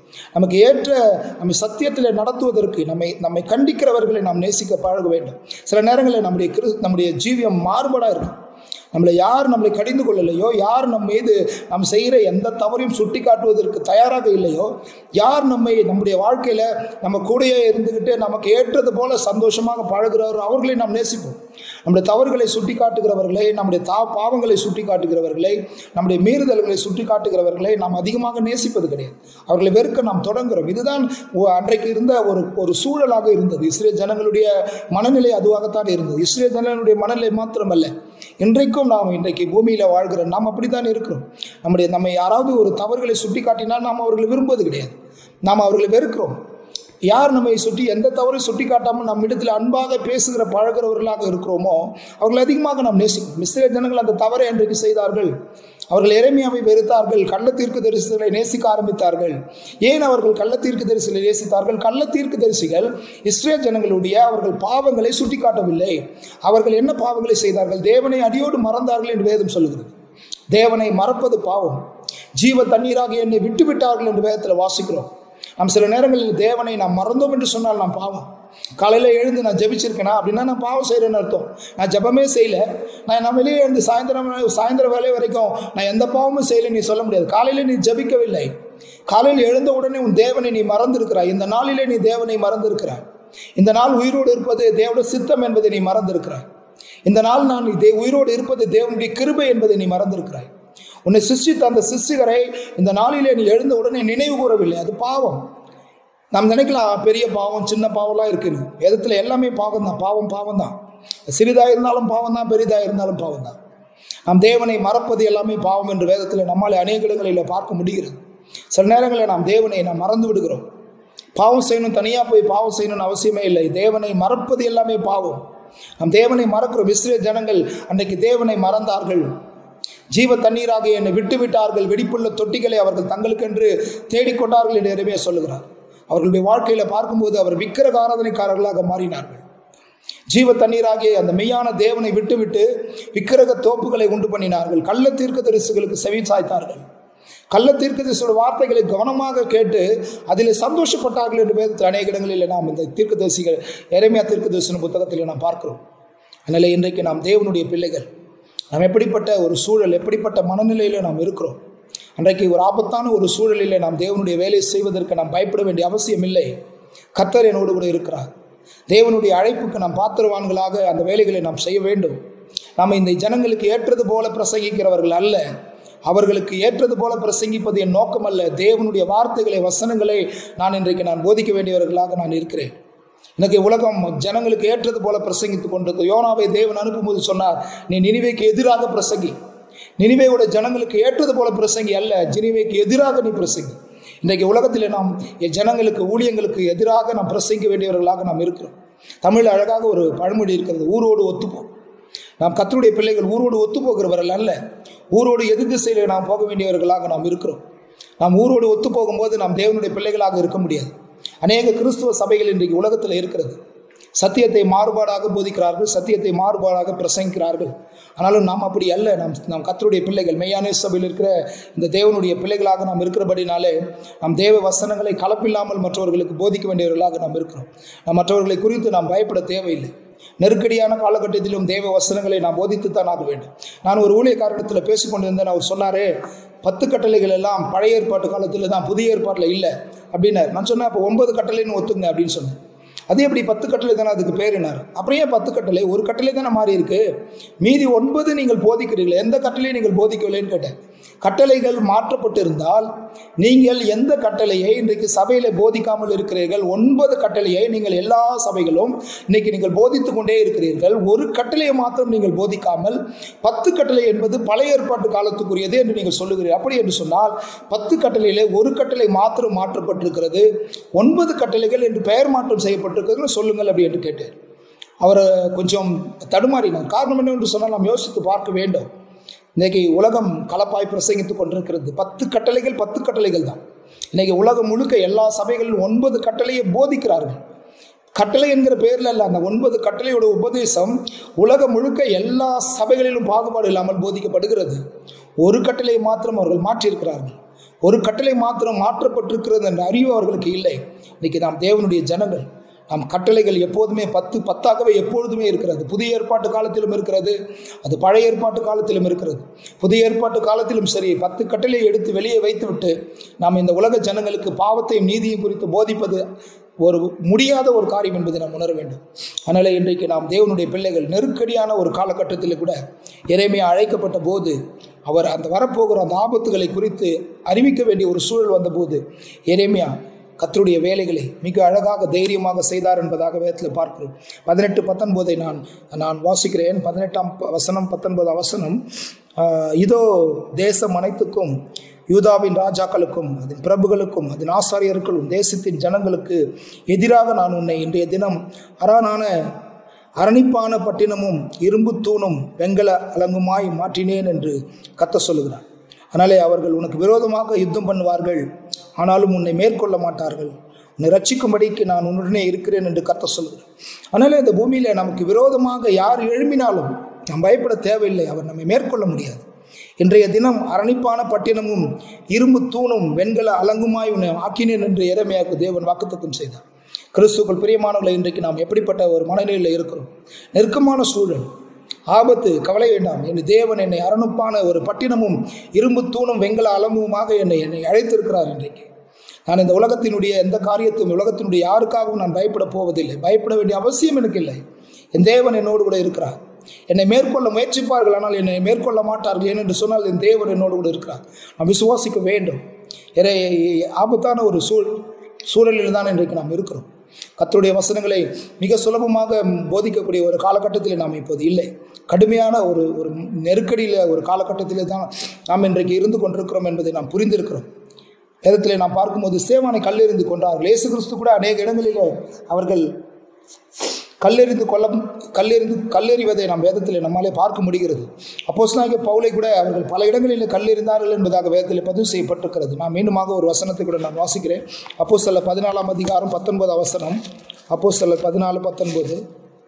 நமக்கு ஏற்ற நம்மை சத்தியத்தில் நடத்துவதற்கு நம்மை நம்மை கண்டிக்கிறவர்களை நாம் நேசிக்க பழக வேண்டும் சில நேரங்களில் நம்முடைய கிரு நம்முடைய ஜீவியம் மாறுபாடாக இருக்கும் நம்மளை யார் நம்மளை கடிந்து கொள்ளலையோ யார் நம் மீது நாம் செய்கிற எந்த தவறையும் சுட்டி காட்டுவதற்கு தயாராக இல்லையோ யார் நம்மை நம்முடைய வாழ்க்கையில் நம்ம கூடயே இருந்துக்கிட்டு நமக்கு ஏற்றது போல சந்தோஷமாக பழகுறாரோ அவர்களை நாம் நேசிப்போம் நம்முடைய தவறுகளை சுட்டி காட்டுகிறவர்களை நம்முடைய தா பாவங்களை சுட்டி காட்டுகிறவர்களை நம்முடைய மீறுதல்களை சுட்டி காட்டுகிறவர்களை நாம் அதிகமாக நேசிப்பது கிடையாது அவர்களை வெறுக்க நாம் தொடங்குகிறோம் இதுதான் ஒ- அன்றைக்கு இருந்த ஒரு ஒரு சூழலாக இருந்தது இஸ்ரேல் ஜனங்களுடைய மனநிலை அதுவாகத்தான் இருந்தது இஸ்ரேல் ஜனங்களுடைய மனநிலை மாத்திரமல்ல இன்றைக்கும் நாம் இன்றைக்கு பூமியில் வாழ்கிறோம் நாம் அப்படித்தான் இருக்கிறோம் நம்முடைய நம்ம யாராவது ஒரு தவறுகளை சுட்டி காட்டினால் நாம் அவர்களை விரும்புவது கிடையாது நாம் அவர்களை வெறுக்கிறோம் யார் நம்மை சுட்டி எந்த தவறையும் சுட்டி காட்டாமல் நம்ம இடத்துல அன்பாக பேசுகிற பழகிறவர்களாக இருக்கிறோமோ அவர்களை அதிகமாக நாம் நேசிக்கிறோம் இஸ்ரேல் ஜனங்கள் அந்த தவறை அன்றைக்கு செய்தார்கள் அவர்கள் இறைமையாவை வெறுத்தார்கள் கள்ள தீர்க்க தரிசிகளை நேசிக்க ஆரம்பித்தார்கள் ஏன் அவர்கள் கள்ள தீர்க்க தரிசிகளை நேசித்தார்கள் கள்ள தீர்க்க தரிசிகள் இஸ்ரேல் ஜனங்களுடைய அவர்கள் பாவங்களை சுட்டி காட்டவில்லை அவர்கள் என்ன பாவங்களை செய்தார்கள் தேவனை அடியோடு மறந்தார்கள் என்று வேதம் சொல்லுகிறது தேவனை மறப்பது பாவம் ஜீவ தண்ணீராக என்னை விட்டு விட்டார்கள் என்று வேதத்தில் வாசிக்கிறோம் நாம் சில நேரங்களில் தேவனை நாம் மறந்தோம் என்று சொன்னால் நாம் பாவம் காலையில் எழுந்து நான் ஜெபிச்சிருக்கேனா அப்படின்னா நான் பாவம் செய்கிறேன்னு அர்த்தம் நான் ஜெபமே செய்யல நான் நான் வெளியே எழுந்து சாயந்தரம் சாயந்தரம் வேலை வரைக்கும் நான் எந்த பாவமும் செய்யலை நீ சொல்ல முடியாது காலையில் நீ ஜெபிக்கவில்லை காலையில் எழுந்த உடனே உன் தேவனை நீ மறந்திருக்கிறாய் இந்த நாளிலே நீ தேவனை மறந்திருக்கிறாய் இந்த நாள் உயிரோடு இருப்பது தேவனுடைய சித்தம் என்பதை நீ மறந்திருக்கிறாய் இந்த நாள் நான் தே உயிரோடு இருப்பது தேவனுடைய கிருபை என்பதை நீ மறந்திருக்கிறாய் உன்னை சிருஷ்டித்த அந்த சிருஷ்டிகரை இந்த நாளிலே நீ எழுந்த உடனே நினைவு கூறவில்லை அது பாவம் நாம் நினைக்கலாம் பெரிய பாவம் சின்ன பாவம்லாம் இருக்குன்னு வேதத்தில் எல்லாமே பாவம் தான் பாவம் பாவம் தான் சிறிதாக இருந்தாலும் பாவம் தான் பெரிதாக இருந்தாலும் பாவம் தான் நாம் தேவனை மறப்பது எல்லாமே பாவம் என்று வேதத்தில் நம்மால் அநேக இடங்களில் பார்க்க முடிகிறது சில நேரங்களில் நாம் தேவனை நாம் மறந்து விடுகிறோம் பாவம் செய்யணும் தனியாக போய் பாவம் செய்யணும்னு அவசியமே இல்லை தேவனை மறப்பது எல்லாமே பாவம் நாம் தேவனை மறக்கிறோம் இஸ்ரேல் ஜனங்கள் அன்றைக்கு தேவனை மறந்தார்கள் ஜீவ தண்ணீராக என்னை விட்டு விட்டார்கள் வெடிப்புள்ள தொட்டிகளை அவர்கள் தங்களுக்கென்று தேடிக்கொண்டார்கள் என்று இறைமையா சொல்லுகிறார் அவர்களுடைய வாழ்க்கையில் பார்க்கும்போது அவர் விக்கிரக ஆராதனைக்காரர்களாக மாறினார்கள் ஜீவ தண்ணீராகிய அந்த மெய்யான தேவனை விட்டுவிட்டு விக்கிரக தோப்புகளை உண்டு பண்ணினார்கள் கள்ள தீர்க்கதரிசிகளுக்கு செவி சாய்த்தார்கள் கள்ள தீர்க்கதரிசியோட வார்த்தைகளை கவனமாக கேட்டு அதில் சந்தோஷப்பட்டார்கள் என்று வேதத்தில் அநேக இடங்களில் நாம் இந்த தீர்க்கதரிசிகள் எரேமியா தீர்க்கதரிசன புத்தகத்தில் நாம் பார்க்கிறோம் அதனால் இன்றைக்கு நாம் தேவனுடைய பிள்ளைகள் நாம் எப்படிப்பட்ட ஒரு சூழல் எப்படிப்பட்ட மனநிலையில் நாம் இருக்கிறோம் அன்றைக்கு ஒரு ஆபத்தான ஒரு சூழலில் நாம் தேவனுடைய வேலையை செய்வதற்கு நாம் பயப்பட வேண்டிய அவசியம் இல்லை கத்தர் என்னோடு கூட இருக்கிறார் தேவனுடைய அழைப்புக்கு நாம் பாத்திரவான்களாக அந்த வேலைகளை நாம் செய்ய வேண்டும் நாம் இந்த ஜனங்களுக்கு ஏற்றது போல பிரசங்கிக்கிறவர்கள் அல்ல அவர்களுக்கு ஏற்றது போல பிரசங்கிப்பது என் நோக்கம் அல்ல தேவனுடைய வார்த்தைகளை வசனங்களை நான் இன்றைக்கு நான் போதிக்க வேண்டியவர்களாக நான் இருக்கிறேன் எனக்கு உலகம் ஜனங்களுக்கு ஏற்றது போல பிரசங்கித்துக் கொண்டிருக்கு யோனாவை தேவன் அனுப்பும்போது சொன்னார் நீ நினைவைக்கு எதிராக பிரசங்கி நினைவையோட ஜனங்களுக்கு ஏற்றது போல பிரசங்கி அல்ல ஜினிவைக்கு எதிராக நீ பிரசங்கி இன்றைக்கு உலகத்தில் நாம் என் ஜனங்களுக்கு ஊழியங்களுக்கு எதிராக நாம் பிரசங்கிக்க வேண்டியவர்களாக நாம் இருக்கிறோம் தமிழ் அழகாக ஒரு பழமொழி இருக்கிறது ஊரோடு ஒத்துப்போம் நாம் கத்தருடைய பிள்ளைகள் ஊரோடு ஒத்து போகிறவர்கள் அல்ல ஊரோடு எதிர் திசையில் நாம் போக வேண்டியவர்களாக நாம் இருக்கிறோம் நாம் ஊரோடு ஒத்து போகும்போது நாம் தேவனுடைய பிள்ளைகளாக இருக்க முடியாது அநேக கிறிஸ்துவ சபைகள் இன்றைக்கு உலகத்தில் இருக்கிறது சத்தியத்தை மாறுபாடாக போதிக்கிறார்கள் சத்தியத்தை மாறுபாடாக பிரசங்கிக்கிறார்கள் ஆனாலும் நாம் அப்படி அல்ல நாம் நாம் கத்தருடைய பிள்ளைகள் மெய்யான சபையில் இருக்கிற இந்த தேவனுடைய பிள்ளைகளாக நாம் இருக்கிறபடினாலே நாம் தேவ வசனங்களை கலப்பில்லாமல் மற்றவர்களுக்கு போதிக்க வேண்டியவர்களாக நாம் இருக்கிறோம் நாம் மற்றவர்களை குறித்து நாம் பயப்பட தேவையில்லை நெருக்கடியான காலகட்டத்திலும் தேவ வசனங்களை நாம் போதித்துத்தான் ஆக வேண்டும் நான் ஒரு ஊழியக்காரிடத்தில் பேசிக்கொண்டிருந்தேன் அவர் சொன்னாரே பத்து கட்டளைகள் எல்லாம் பழைய ஏற்பாட்டு காலத்தில் தான் புதிய ஏற்பாட்டில் இல்லை அப்படின்னார் நான் சொன்னேன் அப்போ ஒன்பது கட்டளைன்னு ஒத்துங்க அப்படின்னு சொன்னேன் அது எப்படி பத்து கட்டளை தானே அதுக்கு பேரினார் அப்புறம் ஏன் பத்து கட்டளை ஒரு கட்டளை தானே மாறி இருக்கு மீதி ஒன்பது நீங்கள் போதிக்கிறீர்கள் எந்த கட்டளையும் நீங்கள் போதிக்கவில்லைன்னு கேட்டேன் கட்டளைகள் மாற்றப்பட்டிருந்தால் நீங்கள் எந்த கட்டளையை இன்றைக்கு சபையில் போதிக்காமல் இருக்கிறீர்கள் ஒன்பது கட்டளையை நீங்கள் எல்லா சபைகளும் இன்னைக்கு நீங்கள் போதித்து கொண்டே இருக்கிறீர்கள் ஒரு கட்டளையை மாத்திரம் நீங்கள் போதிக்காமல் பத்து கட்டளை என்பது பழைய ஏற்பாட்டு காலத்துக்குரியது என்று நீங்கள் சொல்லுகிறீர்கள் அப்படி என்று சொன்னால் பத்து கட்டளையிலே ஒரு கட்டளை மாத்திரம் மாற்றப்பட்டிருக்கிறது ஒன்பது கட்டளைகள் என்று பெயர் மாற்றம் செய்யப்பட்டிருக்கிறது சொல்லுங்கள் அப்படி என்று கேட்டார் அவர் கொஞ்சம் தடுமாறினார் காரணம் என்னவென்று சொன்னால் நாம் யோசித்து பார்க்க வேண்டும் இன்னைக்கு உலகம் கலப்பாய் பிரசங்கித்துக் கொண்டிருக்கிறது பத்து கட்டளைகள் பத்து கட்டளைகள் தான் இன்னைக்கு உலகம் முழுக்க எல்லா சபைகளிலும் ஒன்பது கட்டளையை போதிக்கிறார்கள் கட்டளை என்கிற பேரில் அல்ல அந்த ஒன்பது கட்டளையோட உபதேசம் உலகம் முழுக்க எல்லா சபைகளிலும் பாகுபாடு இல்லாமல் போதிக்கப்படுகிறது ஒரு கட்டளையை மாத்திரம் அவர்கள் மாற்றியிருக்கிறார்கள் ஒரு கட்டளை மாத்திரம் மாற்றப்பட்டிருக்கிறது என்ற அறிவு அவர்களுக்கு இல்லை இன்னைக்கு நாம் தேவனுடைய ஜனங்கள் நம் கட்டளைகள் எப்போதுமே பத்து பத்தாகவே எப்பொழுதுமே இருக்கிறது புதிய ஏற்பாட்டு காலத்திலும் இருக்கிறது அது பழைய ஏற்பாட்டு காலத்திலும் இருக்கிறது புதிய ஏற்பாட்டு காலத்திலும் சரி பத்து கட்டளை எடுத்து வெளியே வைத்துவிட்டு நாம் இந்த உலக ஜனங்களுக்கு பாவத்தையும் நீதியும் குறித்து போதிப்பது ஒரு முடியாத ஒரு காரியம் என்பதை நாம் உணர வேண்டும் அதனால் இன்றைக்கு நாம் தேவனுடைய பிள்ளைகள் நெருக்கடியான ஒரு காலகட்டத்தில் கூட இறைமையை அழைக்கப்பட்ட போது அவர் அந்த வரப்போகிற அந்த ஆபத்துகளை குறித்து அறிவிக்க வேண்டிய ஒரு சூழல் வந்தபோது எரேமியா கத்தருடைய வேலைகளை மிக அழகாக தைரியமாக செய்தார் என்பதாக வேதத்தில் பார்க்கிறோம் பதினெட்டு பத்தொன்பதை நான் நான் வாசிக்கிறேன் பதினெட்டாம் ப- வசனம் பத்தொன்பதாம் வசனம் ஆஹ், இதோ தேசம் அனைத்துக்கும் யூதாவின் ராஜாக்களுக்கும் அதன் பிரபுகளுக்கும் அதன் ஆசாரியர்களுக்கும் தேசத்தின் ஜனங்களுக்கு எதிராக நான் உன்னை இன்றைய தினம் அரணான அரணிப்பான பட்டினமும் இரும்பு தூணும் வெங்கல அலங்குமாய் மாற்றினேன் என்று கத்த சொல்லுகிறார் அதனாலே அவர்கள் உனக்கு விரோதமாக யுத்தம் பண்ணுவார்கள் ஆனாலும் உன்னை மேற்கொள்ள மாட்டார்கள் உன்னை ரட்சிக்கும்படிக்கு நான் உன்னுடனே இருக்கிறேன் என்று கத்த சொல்லுகிறேன் அதனாலே இந்த பூமியில நமக்கு விரோதமாக யார் எழும்பினாலும் நாம் பயப்பட தேவையில்லை அவர் நம்மை மேற்கொள்ள முடியாது இன்றைய தினம் அரணிப்பான பட்டினமும் இரும்பு தூணும் வெண்கல அலங்குமாய் உன்னை ஆக்கினேன் என்று இறைமையாக்கு தேவன் வாக்குத்தத்தம் செய்தார் கிறிஸ்துக்கள் பிரியமானவர்களை இன்றைக்கு நாம் எப்படிப்பட்ட ஒரு மனநிலையில் இருக்கிறோம் நெருக்கமான சூழல் ஆபத்து கவலை வேண்டாம் என் தேவன் என்னை அரணுப்பான ஒரு பட்டினமும் இரும்பு தூணும் வெங்கல அலமுமாக என்னை என்னை அழைத்திருக்கிறார் இன்றைக்கு நான் இந்த உலகத்தினுடைய எந்த காரியத்தையும் உலகத்தினுடைய யாருக்காகவும் நான் பயப்பட போவதில்லை பயப்பட வேண்டிய அவசியம் எனக்கு இல்லை என் தேவன் என்னோடு கூட இருக்கிறார் என்னை மேற்கொள்ள முயற்சிப்பார்கள் ஆனால் என்னை மேற்கொள்ள மாட்டார்கள் ஏனென்று சொன்னால் என் தேவன் என்னோடு கூட இருக்கிறார் நான் விசுவாசிக்க வேண்டும் இறை ஆபத்தான ஒரு சூழ் சூழலில் தான் இன்றைக்கு நாம் இருக்கிறோம் கர்த்தருடைய வசனங்களை மிக சுலபமாக போதிக்கக்கூடிய ஒரு காலகட்டத்தில் நாம் இப்போது இல்லை கடுமையான ஒரு ஒரு நெருக்கடியில் ஒரு காலகட்டத்தில் தான் நாம் இன்றைக்கு இருந்து கொண்டிருக்கிறோம் என்பதை நாம் புரிந்திருக்கிறோம் வேதத்தில் நாம் பார்க்கும்போது சேவானை கல்லெறிந்து கொண்டார்கள் இயேசு கிறிஸ்து கூட அநேக இடங்களில் அவர்கள் கல்லெறிந்து கொல்ல கல்லெறிந்து கல்லெறிவதை நாம் வேதத்தில் நம்மாலே பார்க்க முடிகிறது அப்போஸ்தலனாகிய பவுலை கூட அவர்கள் பல இடங்களில் கல்லெறிந்தார்கள் என்பதாக வேதத்தில் பதிவு செய்யப்பட்டிருக்கிறது நான் மீண்டுமாக ஒரு வசனத்தை கூட நான் வாசிக்கிறேன் அப்போஸ்தல பதினாலாம் அதிகாரம் பத்தொன்பது அவசரம் அப்போஸ்தலர் பதினாலு பத்தொன்பது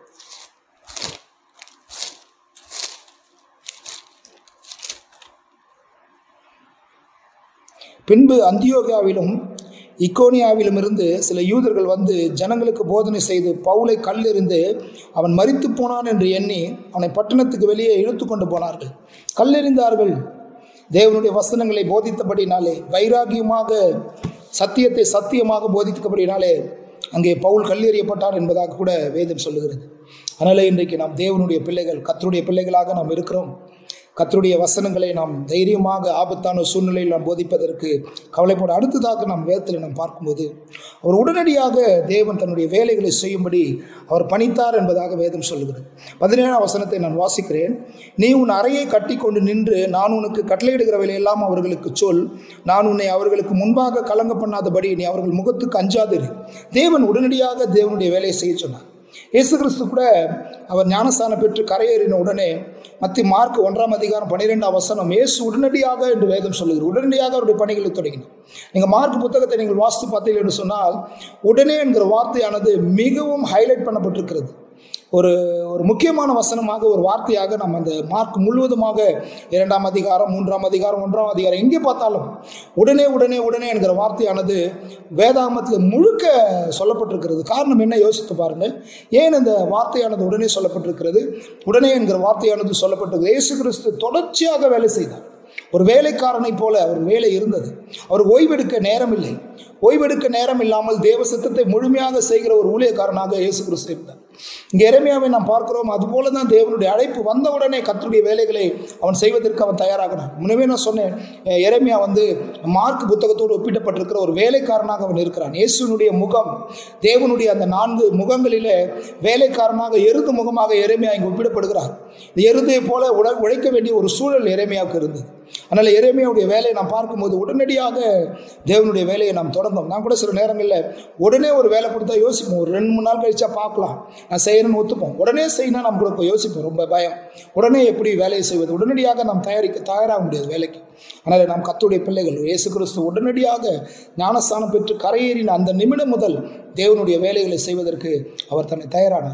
பின்பு அந்தியோகியாவிலும் இக்கோனியாவிலும் இருந்து சில யூதர்கள் வந்து ஜனங்களுக்கு போதனை செய்து பவுலை கல்லெறிந்து அவன் மரித்து போனான் என்று எண்ணி அவனை பட்டணத்துக்கு வெளியே இழுத்து கொண்டு போனார்கள் கல்லெறிந்தார்கள் தேவனுடைய வசனங்களை போதித்தபடினாலே வைராகியமாக சத்தியத்தை சத்தியமாக போதித்தபடினாலே அங்கே பவுல் கல்லெறியப்பட்டார் என்பதாக கூட வேதம் சொல்லுகிறது அதனால இன்றைக்கு நாம் தேவனுடைய பிள்ளைகள் கத்தருடைய பிள்ளைகளாக நாம் இருக்கிறோம் கத்தருடைய வசனங்களை நாம் தைரியமாக ஆபத்தான சூழ்நிலையில் நாம் போதிப்பதற்கு கவலைப்பட அடுத்ததாக நாம் வேதத்தில் நாம் பார்க்கும்போது அவர் உடனடியாக தேவன் தன்னுடைய வேலைகளை செய்யும்படி அவர் பணித்தார் என்பதாக வேதம் சொல்லுகிறது பதினேழாம் வசனத்தை நான் வாசிக்கிறேன் நீ உன் அறையை கட்டி கொண்டு நின்று நான் உனக்கு கட்டளையிடுகிறவைகளை எல்லாம் அவர்களுக்கு சொல் நான் உன்னை அவர்களுக்கு முன்பாக கலங்க பண்ணாதபடி நீ அவர்கள் முகத்துக்கு அஞ்சாதிரு தேவன் உடனடியாக தேவனுடைய வேலையை செய்ய சொன்னார் இயேசு கிறிஸ்து கூட அவர் ஞானஸ்தானம் பெற்று கரையேறின உடனே மத்தி மார்க் ஒன்றாம் அதிகாரம் பன்னிரெண்டாம் வசனம் இயேசு உடனடியாக என்று வேதம் சொல்லுகிறது உடனடியாக அவருடைய பணிகளை தொடங்கினார் நீங்கள் மார்க் புத்தகத்தை நீங்கள் வாசித்து பார்த்தீர்கள் என்று சொன்னால் உடனே என்கிற வார்த்தையானது மிகவும் ஹைலைட் பண்ணப்பட்டிருக்கிறது ஒரு ஒரு முக்கியமான வசனமாக ஒரு வார்த்தையாக நம்ம அந்த மார்க் முழுவதுமாக இரண்டாம் அதிகாரம் மூன்றாம் அதிகாரம் ஒன்றாம் அதிகாரம் எங்கே பார்த்தாலும் உடனே உடனே உடனே என்கிற வார்த்தையானது வேதாகமத்தில் முழுக்க சொல்லப்பட்டிருக்கிறது காரணம் என்ன யோசித்து பாருங்கள் ஏன் இந்த வார்த்தையானது உடனே சொல்லப்பட்டிருக்கிறது உடனே என்கிற வார்த்தையானது சொல்லப்பட்டிருக்கிறது இயேசு கிறிஸ்து தொடர்ச்சியாக வேலை செய்தார் ஒரு வேலைக்காரனை போல அவர் வேலை இருந்தது அவர் ஓய்வெடுக்க நேரம் இல்லை ஓய்வெடுக்க நேரம் இல்லாமல் தேவ சித்தத்தை முழுமையாக செய்கிற ஒரு ஊழியக்காரனாக இயேசு கிறிஸ்து இருந்தார் இங்கே எரேமியாவை நாம் பார்க்கிறோம் அதுபோல தான் தேவனுடைய அழைப்பு வந்தவுடனே கர்த்தருடைய வேலைகளை அவன் செய்வதற்கு அவன் தயாராகிறான் முன்னவே நான் சொன்னேன் அஹ் எரேமியா வந்து மார்க் புத்தகத்தோடு ஒப்பிடப்பட்டிருக்கிற ஒரு வேலைக்காரனாக அவன் இருக்கிறான் இயேசுனுடைய முகம் தேவனுடைய அந்த நான்கு முகங்களிலே வேலைக்காரனாக எருது முகமாக எரேமியா இங்கு ஒப்பிடப்படுகிறார் இந்த எருதை போல உட உழைக்க வேண்டிய ஒரு சூழல் எரேமியாவுக்கு இருந்தது அதனால் எரேமியாவுடைய வேலையை நாம் பார்க்கும்போது உடனடியாக தேவனுடைய வேலையை நாம் தொடங்கும் நான் கூட சில நேரங்களில் உடனே ஒரு வேலை கொடுத்தா யோசிப்போம் ஒரு ரெண்டு மூணு நாள் கழிச்சா பார்க்கலாம் நான் செய்யணும்னு ஒத்துப்போம் உடனே செய்யணும் நம்ம கூட போய் யோசிப்போம் ரொம்ப பயம் உடனே எப்படி வேலையை செய்வது உடனடியாக நாம் தயாரிக்க தயாராக முடியாது வேலைக்கு அதனால் நாம் கத்துடைய பிள்ளைகள் இயேசு கிறிஸ்து உடனடியாக ஞானஸ்தானம் பெற்று கரையேறின அந்த நிமிடம் முதல் தேவனுடைய வேலைகளை செய்வதற்கு அவர் தன்னை தயாரானார்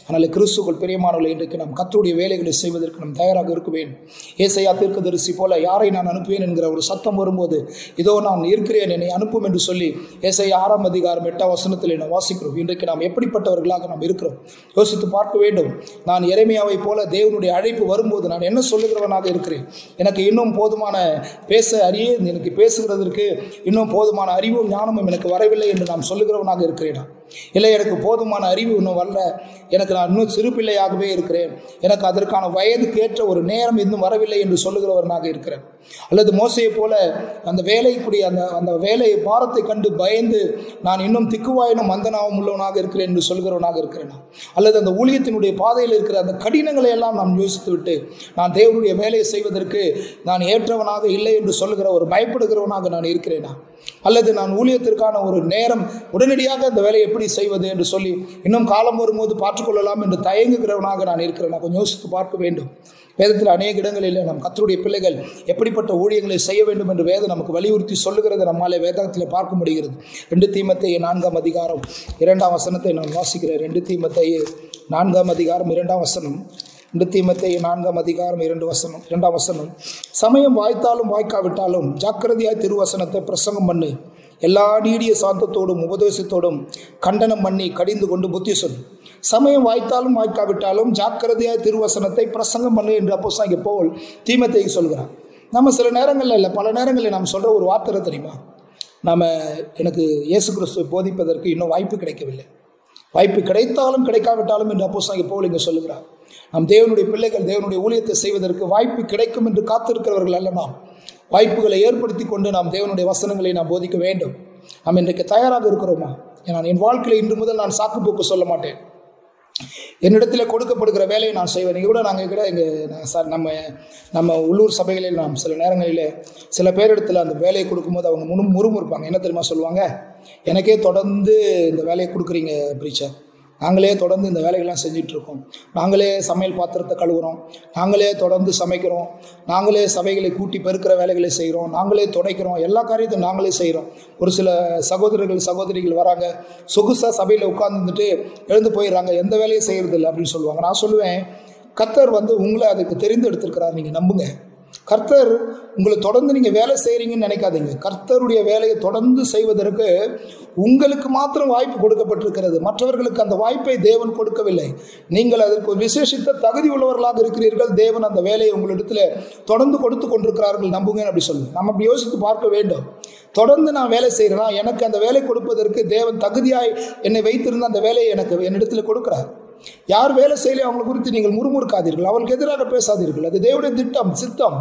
அதனால் கிறிஸ்துக்குள் பிரியமானவர்கள் இன்றைக்கு நாம் கத்தருடைய வேலைகளை செய்வதற்கு நாம் தயாராக இருக்க வேண்டும் ஏசையா தீர்க்கதரிசி போல யாரை நான் அனுப்புவேன் என்கிற ஒரு சத்தம் வரும்போது இதோ நான் இருக்கிறேன் என்னை அனுப்பும் என்று சொல்லி ஏசையா ஆறாம் அதிகாரம் எட்டாம் வசனத்தில் நாம் வாசிக்கிறோம் இன்றைக்கு நாம் எப்படிப்பட்டவர்களாக நாம் இருக்கிறோம் யோசித்து பார்க்க வேண்டும் நான் இறைமையாவை போல தேவனுடைய அழைப்பு வரும்போது நான் என்ன சொல்லுகிறவனாக இருக்கிறேன் எனக்கு இன்னும் போதுமான பேச அறிய எனக்கு பேசுகிறதற்கு இன்னும் போதுமான அறிவும் ஞானமும் எனக்கு வரவில்லை என்று நான் சொல்லுகிறவனாக இருக்கிறேனா இல்லை எனக்கு போதுமான அறிவு இன்னும் வரல எனக்கு நான் இன்னும் சிறு பிள்ளையாகவே இருக்கிறேன் எனக்கு அதற்கான வயதுக்கு ஏற்ற ஒரு நேரம் இன்னும் வரவில்லை என்று சொல்லுகிறவனாக இருக்கிறேன் அல்லது மோசையை போல அந்த வேலைக்குரிய அந்த அந்த வேலை பாரத்தை கண்டு பயந்து நான் இன்னும் திக்குவாயினும் மந்தனாவும் உள்ளவனாக இருக்கிறேன் என்று சொல்கிறவனாக இருக்கிறேன் அல்லது அந்த ஊழியத்தினுடைய பாதையில் இருக்கிற அந்த கடினங்களை எல்லாம் நாம் யோசித்து விட்டு நான் தேவனுடைய வேலையை செய்வதற்கு நான் ஏற்றவனாக இல்லை என்று சொல்லுகிற ஒரு பயப்படுகிறவனாக நான் இருக்கிறேனா அல்லது நான் ஊழியத்திற்கான ஒரு நேரம் உடனடியாக அந்த வேலையை எப்படி செய்வது என்று சொல்லி இன்னும் காலம் வரும்போது பார்த்துக்கொள்ளலாம் என்று தயங்குகிறவனாக நான் இருக்கிறேன் நான் கொஞ்சம் யோசித்து பார்க்க வேண்டும் வேதத்தில் அநேக இடங்களில் நம் கத்தருடைய பிள்ளைகள் எப்படிப்பட்ட ஊழியங்களை செய்ய வேண்டும் என்று வேதம் நமக்கு வலியுறுத்தி சொல்லுகிறது நம்மாலே வேதத்தில் பார்க்க முடிகிறது ரெண்டு தீமத்தை நான்காம் அதிகாரம் இரண்டாம் வசனத்தை நான் வாசிக்கிறேன் ரெண்டு தீமத்தை நான்காம் அதிகாரம் இரண்டாம் வசனம் ரெண்டு தீமத்தை நான்காம் அதிகாரம் இரண்டு வசனம் இரண்டாம் வசனம் சமயம் வாய்த்தாலும் வாய்க்காவிட்டாலும் ஜாக்கிரதையாய் திருவசனத்தை பிரசங்கம் பண்ணு எல்லா நீடிய சாந்தத்தோடும் உபதேசத்தோடும் கண்டனம் பண்ணி கடிந்து கொண்டு புத்தி சொல்லு சமயம் வாய்த்தாலும் வாய்க்காவிட்டாலும் ஜாக்கிரதையாய் திருவசனத்தை பிரசங்கம் பண்ணு என்று அப்போ இங்கே போல் தீமத்தை சொல்கிறார் நம்ம சில நேரங்களில் இல்லை பல நேரங்களில் நாம் சொல்கிற ஒரு வார்த்தை தெரியுமா நாம் எனக்கு இயேசு கிறிஸ்துவை போதிப்பதற்கு இன்னும் வாய்ப்பு கிடைக்கவில்லை வாய்ப்பு கிடைத்தாலும் கிடைக்காவிட்டாலும் என்று அப்போ இங்கே போல் இங்கே சொல்லுகிறார் நம் தேவனுடைய பிள்ளைகள் தேவனுடைய ஊழியத்தை செய்வதற்கு வாய்ப்பு கிடைக்கும் என்று காத்திருக்கிறவர்கள் அல்ல நாம் வாய்ப்புகளை ஏற்படுத்தி கொண்டு நாம் தேவனுடைய வசனங்களை நாம் போதிக்க வேண்டும் நாம் இன்றைக்கு தயாராக இருக்கிறோமா நான் என் வாழ்க்கையில் இன்று முதல் நான் சாக்கு போக்கு சொல்ல மாட்டேன் என்னிடத்தில் கொடுக்கப்படுகிற வேலையை நான் செய்வேன் இங்கே கூட நாங்கள் கூட இங்கே சார் நம்ம நம்ம உள்ளூர் சபைகளில் நாம் சில நேரங்களில் சில பேரிடத்தில் அந்த வேலையை கொடுக்கும்போது அவங்க முனு முறுமுறுப்பாங்க என்ன தெரியுமா சொல்லுவாங்க எனக்கே தொடர்ந்து இந்த வேலையை கொடுக்குறீங்க பிரீச்சர் நாங்களே தொடர்ந்து இந்த வேலைகள்லாம் செஞ்சிட்ருக்கோம் நாங்களே சமையல் பாத்திரத்தை கழுவுறோம் நாங்களே தொடர்ந்து சமைக்கிறோம் நாங்களே சபைகளை கூட்டி பெருக்கிற வேலைகளை செய்கிறோம் நாங்களே துடைக்கிறோம் எல்லா காரியத்தையும் நாங்களே செய்கிறோம் ஒரு சில சகோதரர்கள் சகோதரிகள் வராங்க சொகுசாக சபையில் உட்காந்துட்டு எழுந்து போயிடுறாங்க எந்த வேலையும் செய்கிறதில்ல அப்படின்னு சொல்லுவாங்க நான் சொல்லுவேன் கத்தர் வந்து உங்களை அதுக்கு தெரிந்து எடுத்திருக்கிறார் நீங்கள் நம்புங்க கர்த்தர் உங்களை தொடர்ந்து நீங்கள் வேலை செய்கிறீங்கன்னு நினைக்காதீங்க கர்த்தருடைய வேலையை தொடர்ந்து செய்வதற்கு உங்களுக்கு மாத்திரம் வாய்ப்பு கொடுக்கப்பட்டிருக்கிறது மற்றவர்களுக்கு அந்த வாய்ப்பை தேவன் கொடுக்கவில்லை நீங்கள் அதற்கு ஒரு விசேஷித்த தகுதி உள்ளவர்களாக இருக்கிறீர்கள் தேவன் அந்த வேலையை உங்களிடத்தில் தொடர்ந்து கொடுத்து கொண்டிருக்கிறார்கள் நம்புங்க அப்படி சொல்லுங்க நம்ம அப்படி யோசித்து பார்க்க வேண்டும் தொடர்ந்து நான் வேலை செய்கிறேன்னா எனக்கு அந்த வேலை கொடுப்பதற்கு தேவன் தகுதியாய் என்னை வைத்திருந்த அந்த வேலையை எனக்கு என்னிடத்தில் கொடுக்குறார் யார் வேலை செய்யலையோ அவங்களை குறித்து நீங்கள் முறுமுறுக்காதீர்கள் அவர்களுக்கு எதிராக பேசாதீர்கள் அது தேவனுடைய திட்டம் சித்தம்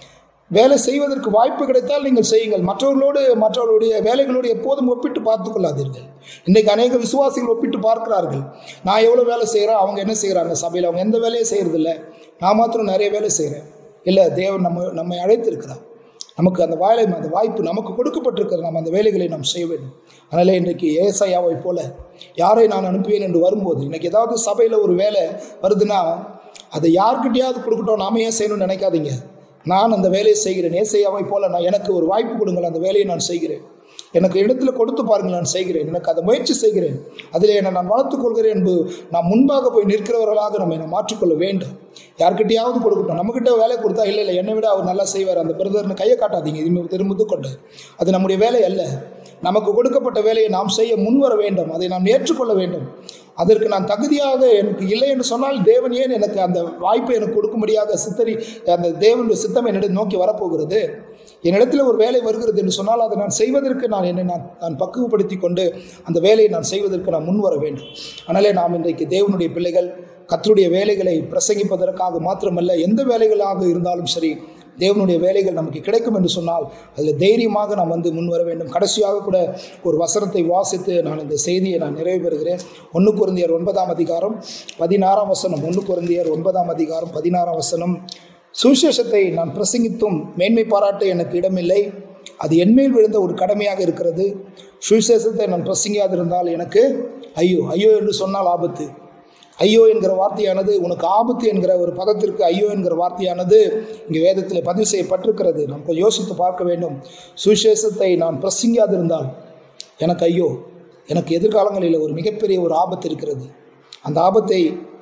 வேலை செய்வதற்கு வாய்ப்பு கிடைத்தால் நீங்கள் செய்யுங்கள் மற்றவர்களோடு மற்றவர்களுடைய வேலைகளோடு எப்போதும் ஒப்பிட்டு பார்த்து கொள்ளாதீர்கள் இன்றைக்கு அநேக விசுவாசிகள் ஒப்பிட்டு பார்க்கிறார்கள் நான் எவ்வளோ வேலை செய்கிறேன் அவங்க என்ன செய்கிறாங்க சபையில் அவங்க எந்த வேலையும் செய்கிறதில்ல நான் மாத்திரம் நிறைய வேலை செய்கிறேன் இல்லை தேவன் நம்ம நம்மை அழைத்திருக்கிறார் நமக்கு அந்த வாயிலை அந்த வாய்ப்பு நமக்கு கொடுக்கப்பட்டிருக்கிற நம்ம அந்த வேலைகளை நாம் செய்ய வேண்டும் அதனால் இன்றைக்கு ஏசாயாவை போல யாரை நான் அனுப்புவேன் என்று வரும்போது இன்றைக்கி ஏதாவது சபையில் ஒரு வேலை வருதுன்னா அதை யார்கிட்டயாவது கொடுக்கட்டும் நாம ஏன் செய்யணும்னு நினைக்காதீங்க நான் அந்த வேலையை செய்கிறேன் ஏசையாவை போல நான் எனக்கு ஒரு வாய்ப்பு கொடுங்கள் அந்த வேலையை நான் செய்கிறேன் எனக்கு இடத்துல கொடுத்து பாருங்கள் நான் செய்கிறேன் எனக்கு அதை முயற்சி செய்கிறேன் அதில் என்னை நான் வளர்த்துக் கொள்கிறேன் என்று நான் முன்பாக போய் நிற்கிறவர்களாக நம்ம என்னை மாற்றிக்கொள்ள வேண்டும் யார்கிட்டயாவது கொடுக்கட்டும் நம்மக்கிட்ட வேலை கொடுத்தா இல்லை இல்லை என்னை விட அவர் நல்லா செய்வார் அந்த பிரதர்னு கையை காட்டாதீங்க இது திரும்பது கொண்டு அது நம்முடைய வேலை அல்ல நமக்கு கொடுக்கப்பட்ட வேலையை நாம் செய்ய முன்வர வேண்டும் அதை நாம் ஏற்றுக்கொள்ள வேண்டும் அதற்கு நான் தகுதியாக எனக்கு இல்லை என்று சொன்னால் தேவன் ஏன் எனக்கு அந்த வாய்ப்பை எனக்கு கொடுக்கும்படியாக சித்தரி அந்த தேவனுடைய சித்தம் என்னிடம் நோக்கி வரப்போகிறது என்னிடத்தில் ஒரு வேலை வருகிறது என்று சொன்னால் அதை நான் செய்வதற்கு நான் என்னை நான் நான் பக்குவப்படுத்தி கொண்டு அந்த வேலையை நான் செய்வதற்கு நான் முன் வர வேண்டும் ஆனாலே நாம் இன்றைக்கு தேவனுடைய பிள்ளைகள் கத்தருடைய வேலைகளை பிரசங்கிப்பதற்காக மாத்திரமல்ல எந்த வேலைகளாக இருந்தாலும் சரி தேவனுடைய வேலைகள் நமக்கு கிடைக்கும் என்று சொன்னால் அதில் தைரியமாக நாம் வந்து முன் வர வேண்டும் கடைசியாக கூட ஒரு வசனத்தை வாசித்து நான் இந்த செய்தியை நான் நிறைவு பெறுகிறேன் ஒன்று குருந்தியர் ஒன்பதாம் அதிகாரம் பதினாறாம் வசனம் ஒன்று குருந்தியர் ஒன்பதாம் அதிகாரம் பதினாறாம் வசனம் சுவிசேஷத்தை நான் பிரசங்கித்தும் மேன்மை பாராட்ட எனக்கு இடமில்லை அது என்மேல் விழுந்த ஒரு கடமையாக இருக்கிறது சுவிசேஷத்தை நான் பிரசங்கியாதிருந்தால் எனக்கு ஐயோ ஐயோ என்று சொன்னால் ஆபத்து ஐயோ என்கிற வார்த்தையானது உனக்கு ஆபத்து என்கிற ஒரு பதத்திற்கு ஐயோ என்கிற வார்த்தையானது இங்கே வேதத்தில் பதிவு செய்யப்பட்டிருக்கிறது நாம் கொஞ்சம் யோசித்து பார்க்க வேண்டும் சுவிசேஷத்தை நான் பிரசங்கியாதிருந்தால் எனக்கு ஐயோ எனக்கு எதிர்காலங்களில் ஒரு மிகப்பெரிய ஒரு ஆபத்து இருக்கிறது அந்த ஆபத்தை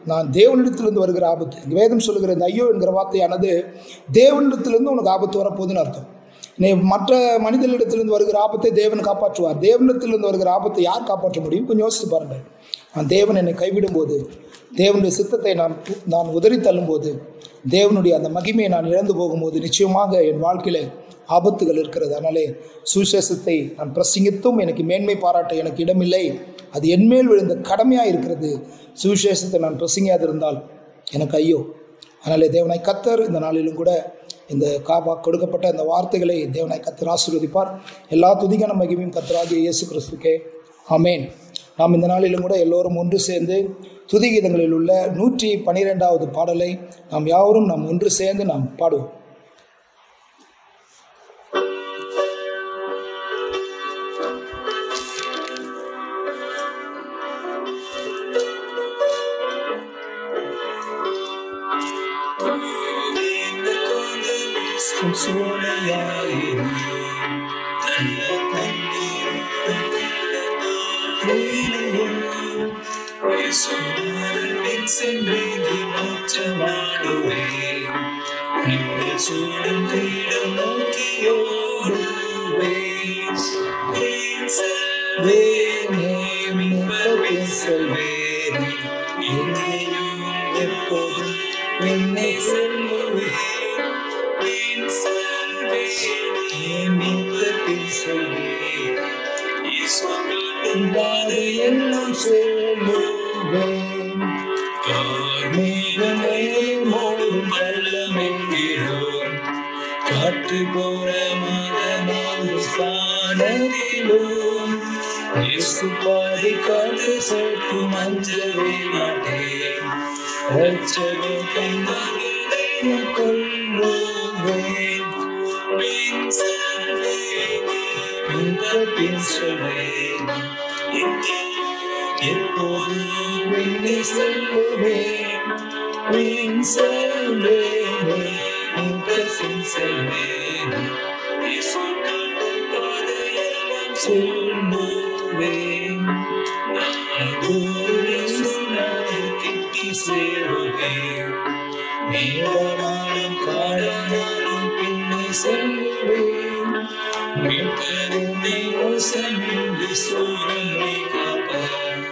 நான் தேவனிடத்திலிருந்து வருகிற ஆபத்து இங்க வேதம் சொல்லுகிற இந்த ஐயோ என்கிற வார்த்தையானது தேவனிடத்திலிருந்து உனக்கு ஆபத்து வரப்போகுதுன்னு அர்த்தம் நீ மற்ற மனிதர்களிடத்திலிருந்து வருகிற ஆபத்தை தேவன் காப்பாற்றுவார் தேவனிடத்திலிருந்து வருகிற ஆபத்தை யார் காப்பாற்ற முடியும் கொஞ்சம் யோசித்து பாருங்க நான் தேவன் என்னை கைவிடும் போது தேவனுடைய சித்தத்தை நான் நான் உதறி தள்ளும்போது தேவனுடைய அந்த மகிமையை நான் இழந்து போகும்போது நிச்சயமாக என் வாழ்க்கையில் ஆபத்துகள் இருக்கிறது அதனாலே சுவிசேஷத்தை நான் பிரசங்கித்தும் எனக்கு மேன்மை பாராட்ட எனக்கு இடமில்லை அது என்மேல் விழுந்த கடமையாக இருக்கிறது சுவிசேஷத்தை நான் பிரசங்கியாதிருந்தால் எனக்கு ஐயோ அதனாலே தேவனாய் கத்தர் இந்த நாளிலும் கூட இந்த காபா கொடுக்கப்பட்ட இந்த வார்த்தைகளை தேவனாய் கத்தர் ஆசீர்வதிப்பார் எல்லா துதிக்கான மகிமையும் கத்தராகிய இயேசு கிறிஸ்துக்கே ஆமேன் நாம் இந்த நாளிலும் கூட எல்லோரும் ஒன்று சேர்ந்து துதிகீதங்களில் உள்ள நூற்றி பனிரெண்டாவது பாடலை நாம் யாவரும் நாம் ஒன்று சேர்ந்து நாம் பாடுவோம் சூடும் பீடம் நோக்கியோடுவே செல்வேன் எங்கேயும் எப்போதும் என்னை செல்லுவேன் பின் செல்வேன் பின் செல்வேன் ஈஸ்வரன் பாதை எல்லாம் செல்லுவேன் கார்மேகமே மோடும் பள்ளமெங்கிடும் காற்று போற மதமாம் சாணத்திலும் இயேசு பாதி காற்று சேர்த்து மஞ்சவே மாட்டேன் ரட்சகோ கைந்தகையும் கொள்ளுவேன் பின் செல்வேன் இந்த பின் சொல்வேன் எப்போதும் என்னை செல்லுவேன் பின் செல்வேன் இந்த சின் செல்வேன் சொல்லுவேன் கிட்டி சேருவேன் நீளமானும் காலமானும் பின்னே செல்லுவேன் மீட்பெருமை மோசமின்றி சூரனை காப்பார்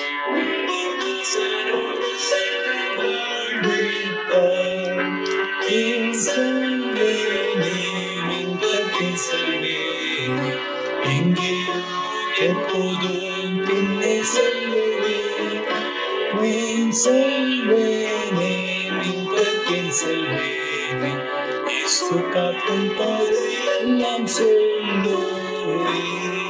வாழ்விப்பார் பின் செல்வேனே மிக பின் செல்வேன் எங்கேயும் எப்போதும் பின்னே செல்லுவேன் பின் செல்வேனே மிக பின் செல்வேனே இயேசு காட்டும் பாதை எல்லாம் சொல்லுவேன்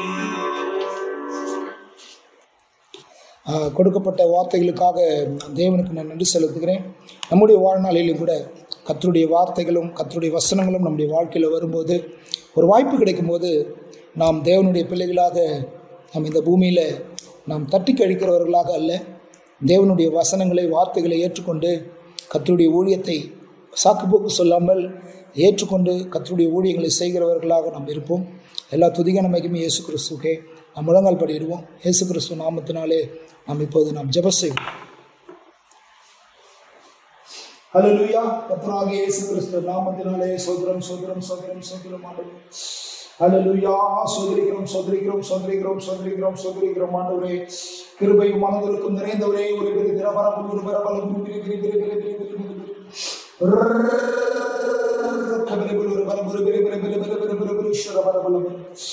ஆஹ் கொடுக்கப்பட்ட வார்த்தைகளுக்காக தேவனுக்கு நான் நன்றி செலுத்துகிறேன் நம்முடைய வாழ்நாளிலும் கூட கர்த்தருடைய வார்த்தைகளும் கர்த்தருடைய வசனங்களும் நம்முடைய வாழ்க்கையில் வரும்போது ஒரு வாய்ப்பு கிடைக்கும்போது நாம் தேவனுடைய பிள்ளைகளாக நாம் இந்த பூமியில் நாம் தட்டி கழிக்கிறவர்களாக அல்ல தேவனுடைய வசனங்களை வார்த்தைகளை ஏற்றுக்கொண்டு கர்த்தருடைய ஊழியத்தை சாக்குப்போக்கு சொல்லாமல் ஏற்றுக்கொண்டு கர்த்தருடைய ஊழியங்களை செய்கிறவர்களாக நாம் இருப்போம் எல்லா துதிகான மகிமை இயேசு கிறிஸ்துக்கே நாம் முழங்கால் படிடுவோம் இயேசு கிறிஸ்து நாமத்தினாலே நாம் இப்போது நாம் ஜெபம் செய்வோம் ஹalleluya கர்த்தராகிய இயேசு கிறிஸ்து நாமத்தினாலே சோதரம் சோதரம் சோதரம் சோதரம் ஆண்டவரே ஹalleluya சோதரிக்கிறோம் சோதரிக்கிறோம் சோதரிக்கிறோம் சோதரிக்கிறோம் சோதரிக்கிறோம் ஆண்டவரே கிருபையும் மனதிற்கும் நிறைந்தவரே ஒரு பெரிய திரபரம் ஒரு பரபலம் ஒரு பெரிய பெரிய பெரிய பெரிய பெரிய பெரிய பெரிய ஒரு பரம் ஒரு பெரிய பெரிய பெரிய பெரிய பெரிய பெரிய பெரிய ஈஸ்வர பரபலம்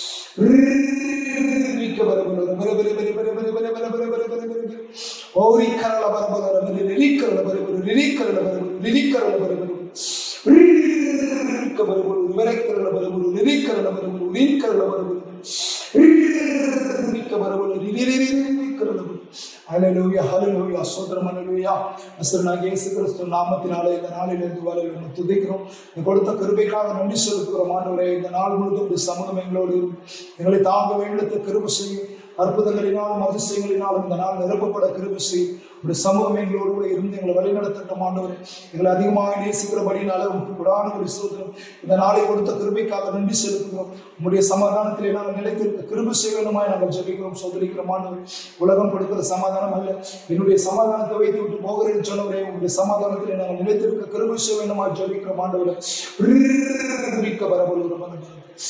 மிக்க பரபலம் ஒரு பெரிய பெரிய பெரிய பெரிய பெரிய பெரிய பெரிய பெரிய பெரிய பெரிய பெரிய ஓரி கரள பரபல பெரிய லிலிக்கரள பரபல லிலிக்கரள பரபல லிலிக்கரள பரபல லிலிக்க பரபல விரைக்கரள பரபல லிலிக்கரள பரபல லிலிக்கரள பரபல லிலிக்க பரபல லிலிலிலிக்கரள பரபல ஹalleluya ஹalleluya சோதரம் ஹalleluya நசரனாகிய இயேசு கிறிஸ்து நாமத்தினாலே இந்த நாளிலிருந்து வரை உம்மை துதிக்கிறோம் நீ கொடுத்த கிருபைக்காக நன்றி செலுத்துகிறோம் ஆண்டவரே இந்த நாள் முழுதும் இந்த சமூகம் எங்களோடு இரும். எங்களை தாங்க வேண்டத்தை கிருபை செய்யும் அற்புதங்களினாலும் அதிசயங்களினாலும் இந்த நாள் நிரப்பப்பட கிருபை செய்யும் உடைய சமூகம் எங்களோடு கூட இருந்து எங்களை வழிநடத்தட்டும் ஆண்டவரே எங்களை அதிகமாக நேசிக்கிறபடினால உங்களுக்கு விடான ஒரு சோதனம் இந்த நாளை கொடுத்த கிருபைக்காக நன்றி செலுத்துகிறோம் உங்களுடைய சமாதானத்திலே நாங்கள் நிலைத்திருக்க கிருபை செய்வனுமாய் நாங்கள் ஜெபிக்கிறோம் சோதரிக்கிறோம் ஆண்டவரே உலகம் கொடுக்கிற சமாதானம் அல்ல என்னுடைய சமாதானத்தை வைத்து விட்டு போகிறேன்னு சொன்னவரே உங்களுடைய சமாதானத்திலே நாங்கள் நிலைத்திருக்க கிருபை செய்வனுமாய் ஜெபிக்கிறோம் ஆண்டவரே இருக்க வரபொரு ஒரு மனம்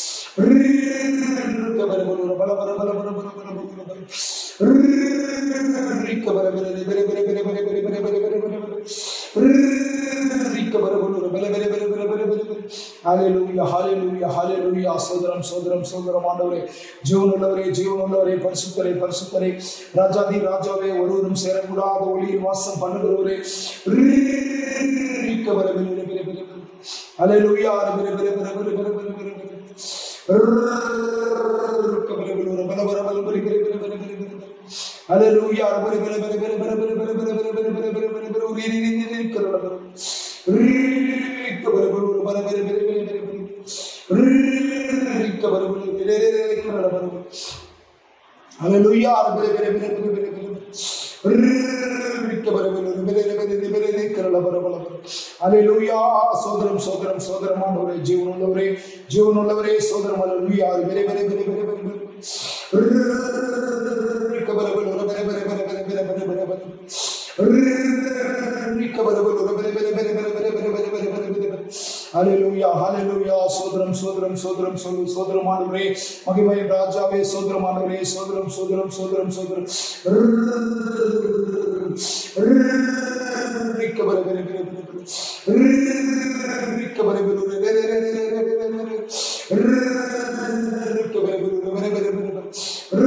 இருக்க வரபொரு ஒரு பல பல பல பல பல பல பல பல பல இருக்க வரபொரு ஒரு பெரிய பெரிய பெரிய பெரிய பெரிய பெரிய பெரிய பெரிய பெரிய பெரிய இருக்க வரபொரு ஒரு பெரிய பெரிய பெரிய பெரிய பெரிய பெரிய பெரிய ஹalleluya ஹalleluya ஹalleluya சோதரம் சோதரம் சோதரம் ஆண்டவரே ஜீவனுள்ளவரே ஜீவனுள்ளவரே பரிசுத்தரே பரிசுத்தரே ராஜாதி ராஜாவே ஒருவரும் சேரக்கூடாத ஒளியில் வாசம் பண்ணுகிறவரே இருக்க வரபொரு பெரிய பெரிய பெரிய பெரிய ஹalleluya பெரிய பெரிய பெரிய பெரிய பெரிய பெரிய பெரிய பெரிய Hallelujah. Hallelujah. Hallelujah. சோதரம் சோதரம் சோதரமானவரே ஜீவனுள்ளவரே ஜீவனுள்ளவரே சோதரம் அல்லேலூயா very very very very very ஹalleluya ஹalleluya சோதரம் சோதரம் சோதரம் சோதரம் சோதரமானவரே மகிமை ராஜாவே சோதரமானவரே சோதரம் சோதரம் சோதரம் சோதரம் ரிக்கபர பெர பெர பெர ரிக்கபர பெர பெர ரிக்கபர பெர பெர பெர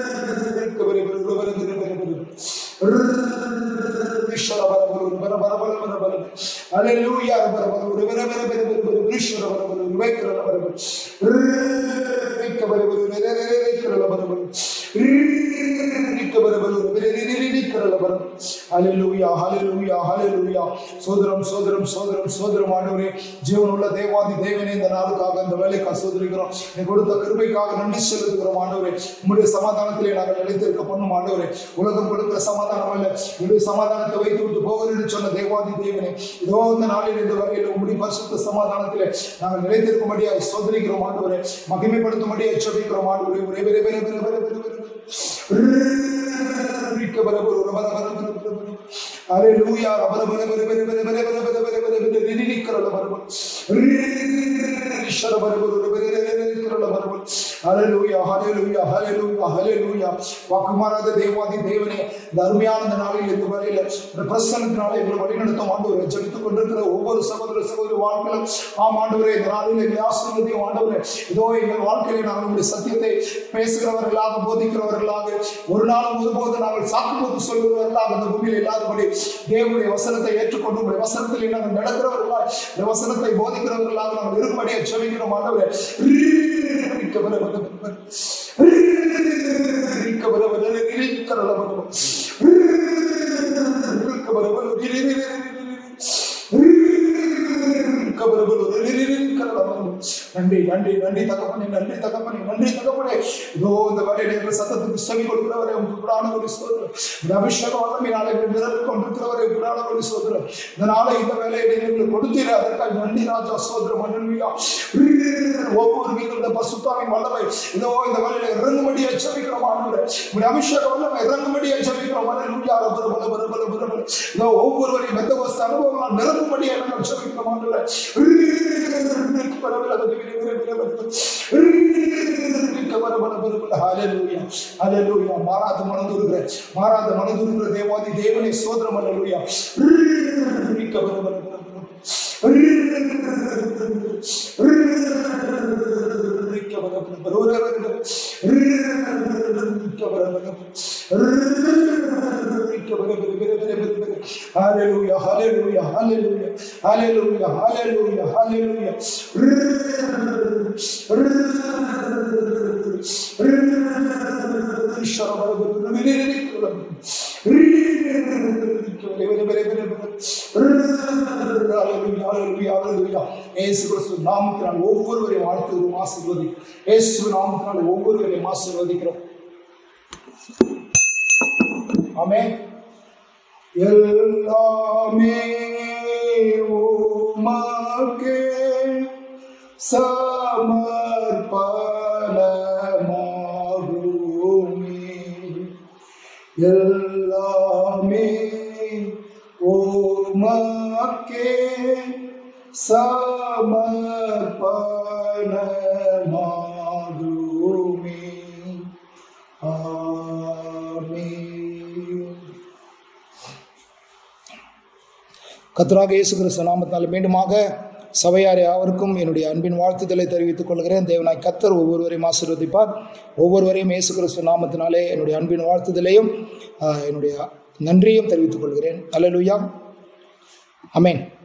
சோதரம் சோதரம் சோதரம் சோதரம் ஆண்டவரே ஜீவனுள்ள தேவாதி தேவனே இந்த நாளுக்காக இந்த வேலைக்காக சோதரிக்கிறோம் நீ கொடுத்த கிருபைக்காக நன்றி செலுத்துகிறோம் ஆண்டவரே உம்முடைய சமாதானத்திலே நாங்கள் நிலைத்திருக்க பண்ணும் ஆண்டவரே உலகம் கொடுக்கிற சமாதானம் அல்ல உடைய சமாதானத்தை வைத்து விட்டு போகிறேன் சொன்ன தேவாதி தேவனே இதோ இந்த நாளில் இந்த வரையில் உம்முடைய பரிசுத்த சமாதானத்திலே நாங்கள் நிலைத்திருக்கும்படியாக சோதரிக்கிறோம் ஆண்டவரே மகிமைப்படுத்தும்படியாக சொல்லிக்கிறோம் ஆண்டவரே ஒரே பெரிய பெரிய பெரிய பெரிய பெரிய Hallelujah. Hallelujah. Hallelujah. Hallelujah. Hallelujah. வாக்குமாறாத தேவாதி தேவனே இந்த அருமையான இந்த நாளில் இந்த வரையில இந்த பிரசனத்தினால எங்களை வழிநடத்தும் ஆண்டவரை ஜபித்துக் கொண்டிருக்கிற ஒவ்வொரு சகோதர சகோதரி வாழ்க்கையிலும் ஆம் ஆண்டவரே இந்த நாளில் எங்களை ஆசீர்வதியும் ஆண்டவரே இதோ எங்கள் வாழ்க்கையில நாங்கள் உங்களுடைய சத்தியத்தை பேசுகிறவர்களாக போதிக்கிறவர்களாக ஒரு நாளும் ஒருபோது நாங்கள் சாக்கு போக்கு சொல்கிறவர்களாக இந்த பூமியில் இல்லாதபடி தேவனுடைய வசனத்தை ஏற்றுக்கொண்டு உங்களுடைய வசனத்தில் நாங்கள் நடக்கிறவர்களாக இந்த வசனத்தை போதிக்கிறவர்களாக நாங்கள் இருக்கும்படியாக செவிக்கிறோம் ஆண்டவரே நன்றி நன்றி நன்றி தகப்பனே நன்றி தகப்பனே நன்றி தகப்பனே இதோ இந்த வேலையில எங்கள் சத்தத்துக்கு செவி கொடுக்கிறவரை உங்களுக்கு புராண ஒரு சோதரம் இந்த அபிஷேக வல்லமையினாலே நிரப்பி கொண்டிருக்கிறவரை புராண ஒரு சோதரம் இந்த நாளை இந்த வேலையில எங்களுக்கு கொடுத்தீர அதற்காக நன்றி ராஜா சோதரம் அன்பியா ஒவ்வொரு வீடுகள பசுத்தாவின் வல்லமை இதோ இந்த வேலையில இறங்கும்படி எச்சரிக்கிறோம் ஆண்டு உடைய அபிஷேக வல்லமை இறங்கும்படி எச்சரிக்கிறோம் அன்பியா பல பல பல பல பல பல இதோ ஒவ்வொருவரையும் மெத்த வசதி அனுபவங்கள் நிரப்பும்படி நாங்கள் எச்சரிக்கிறோம் ஆண்டு மாறாத மனதுருகிற மாறாத மனதுருகிற தேவாதி தேவனை சோதரம் அல்லா Hallelujah, hallelujah, hallelujah, hallelujah, hallelujah, hallelujah. இயேசு கிறிஸ்து நாமத்தினால் ஒவ்வொருவரையும் வாழ்த்துகிறோம் ஆசீர்வதி இயேசு நாமத்தினால் ஒவ்வொருவரையும் ஆசீர்வதிக்கிறோம் ஆமென் எல்லாமே உமக்கே சமர்ப்பணமாகுமே எல்லாமே உமக்கே சமர்ப்பணமாகுமே ஆமென் கர்த்தராக இயேசு கிறிஸ்து நாமத்தால் மீண்டுமாக சபையார் யாவருக்கும் என்னுடைய அன்பின் வாழ்த்துதலை தெரிவித்துக் கொள்கிறேன் தேவனாய் கத்தர் ஒவ்வொருவரையும் ஆசீர்வதிப்பார் ஒவ்வொருவரையும் இயேசு கிறிஸ்து நாமத்தினாலே என்னுடைய அன்பின் வாழ்த்துதலையும் ஆஹ், என்னுடைய நன்றியும் தெரிவித்துக் கொள்கிறேன் அல்லேலூயா அமேன்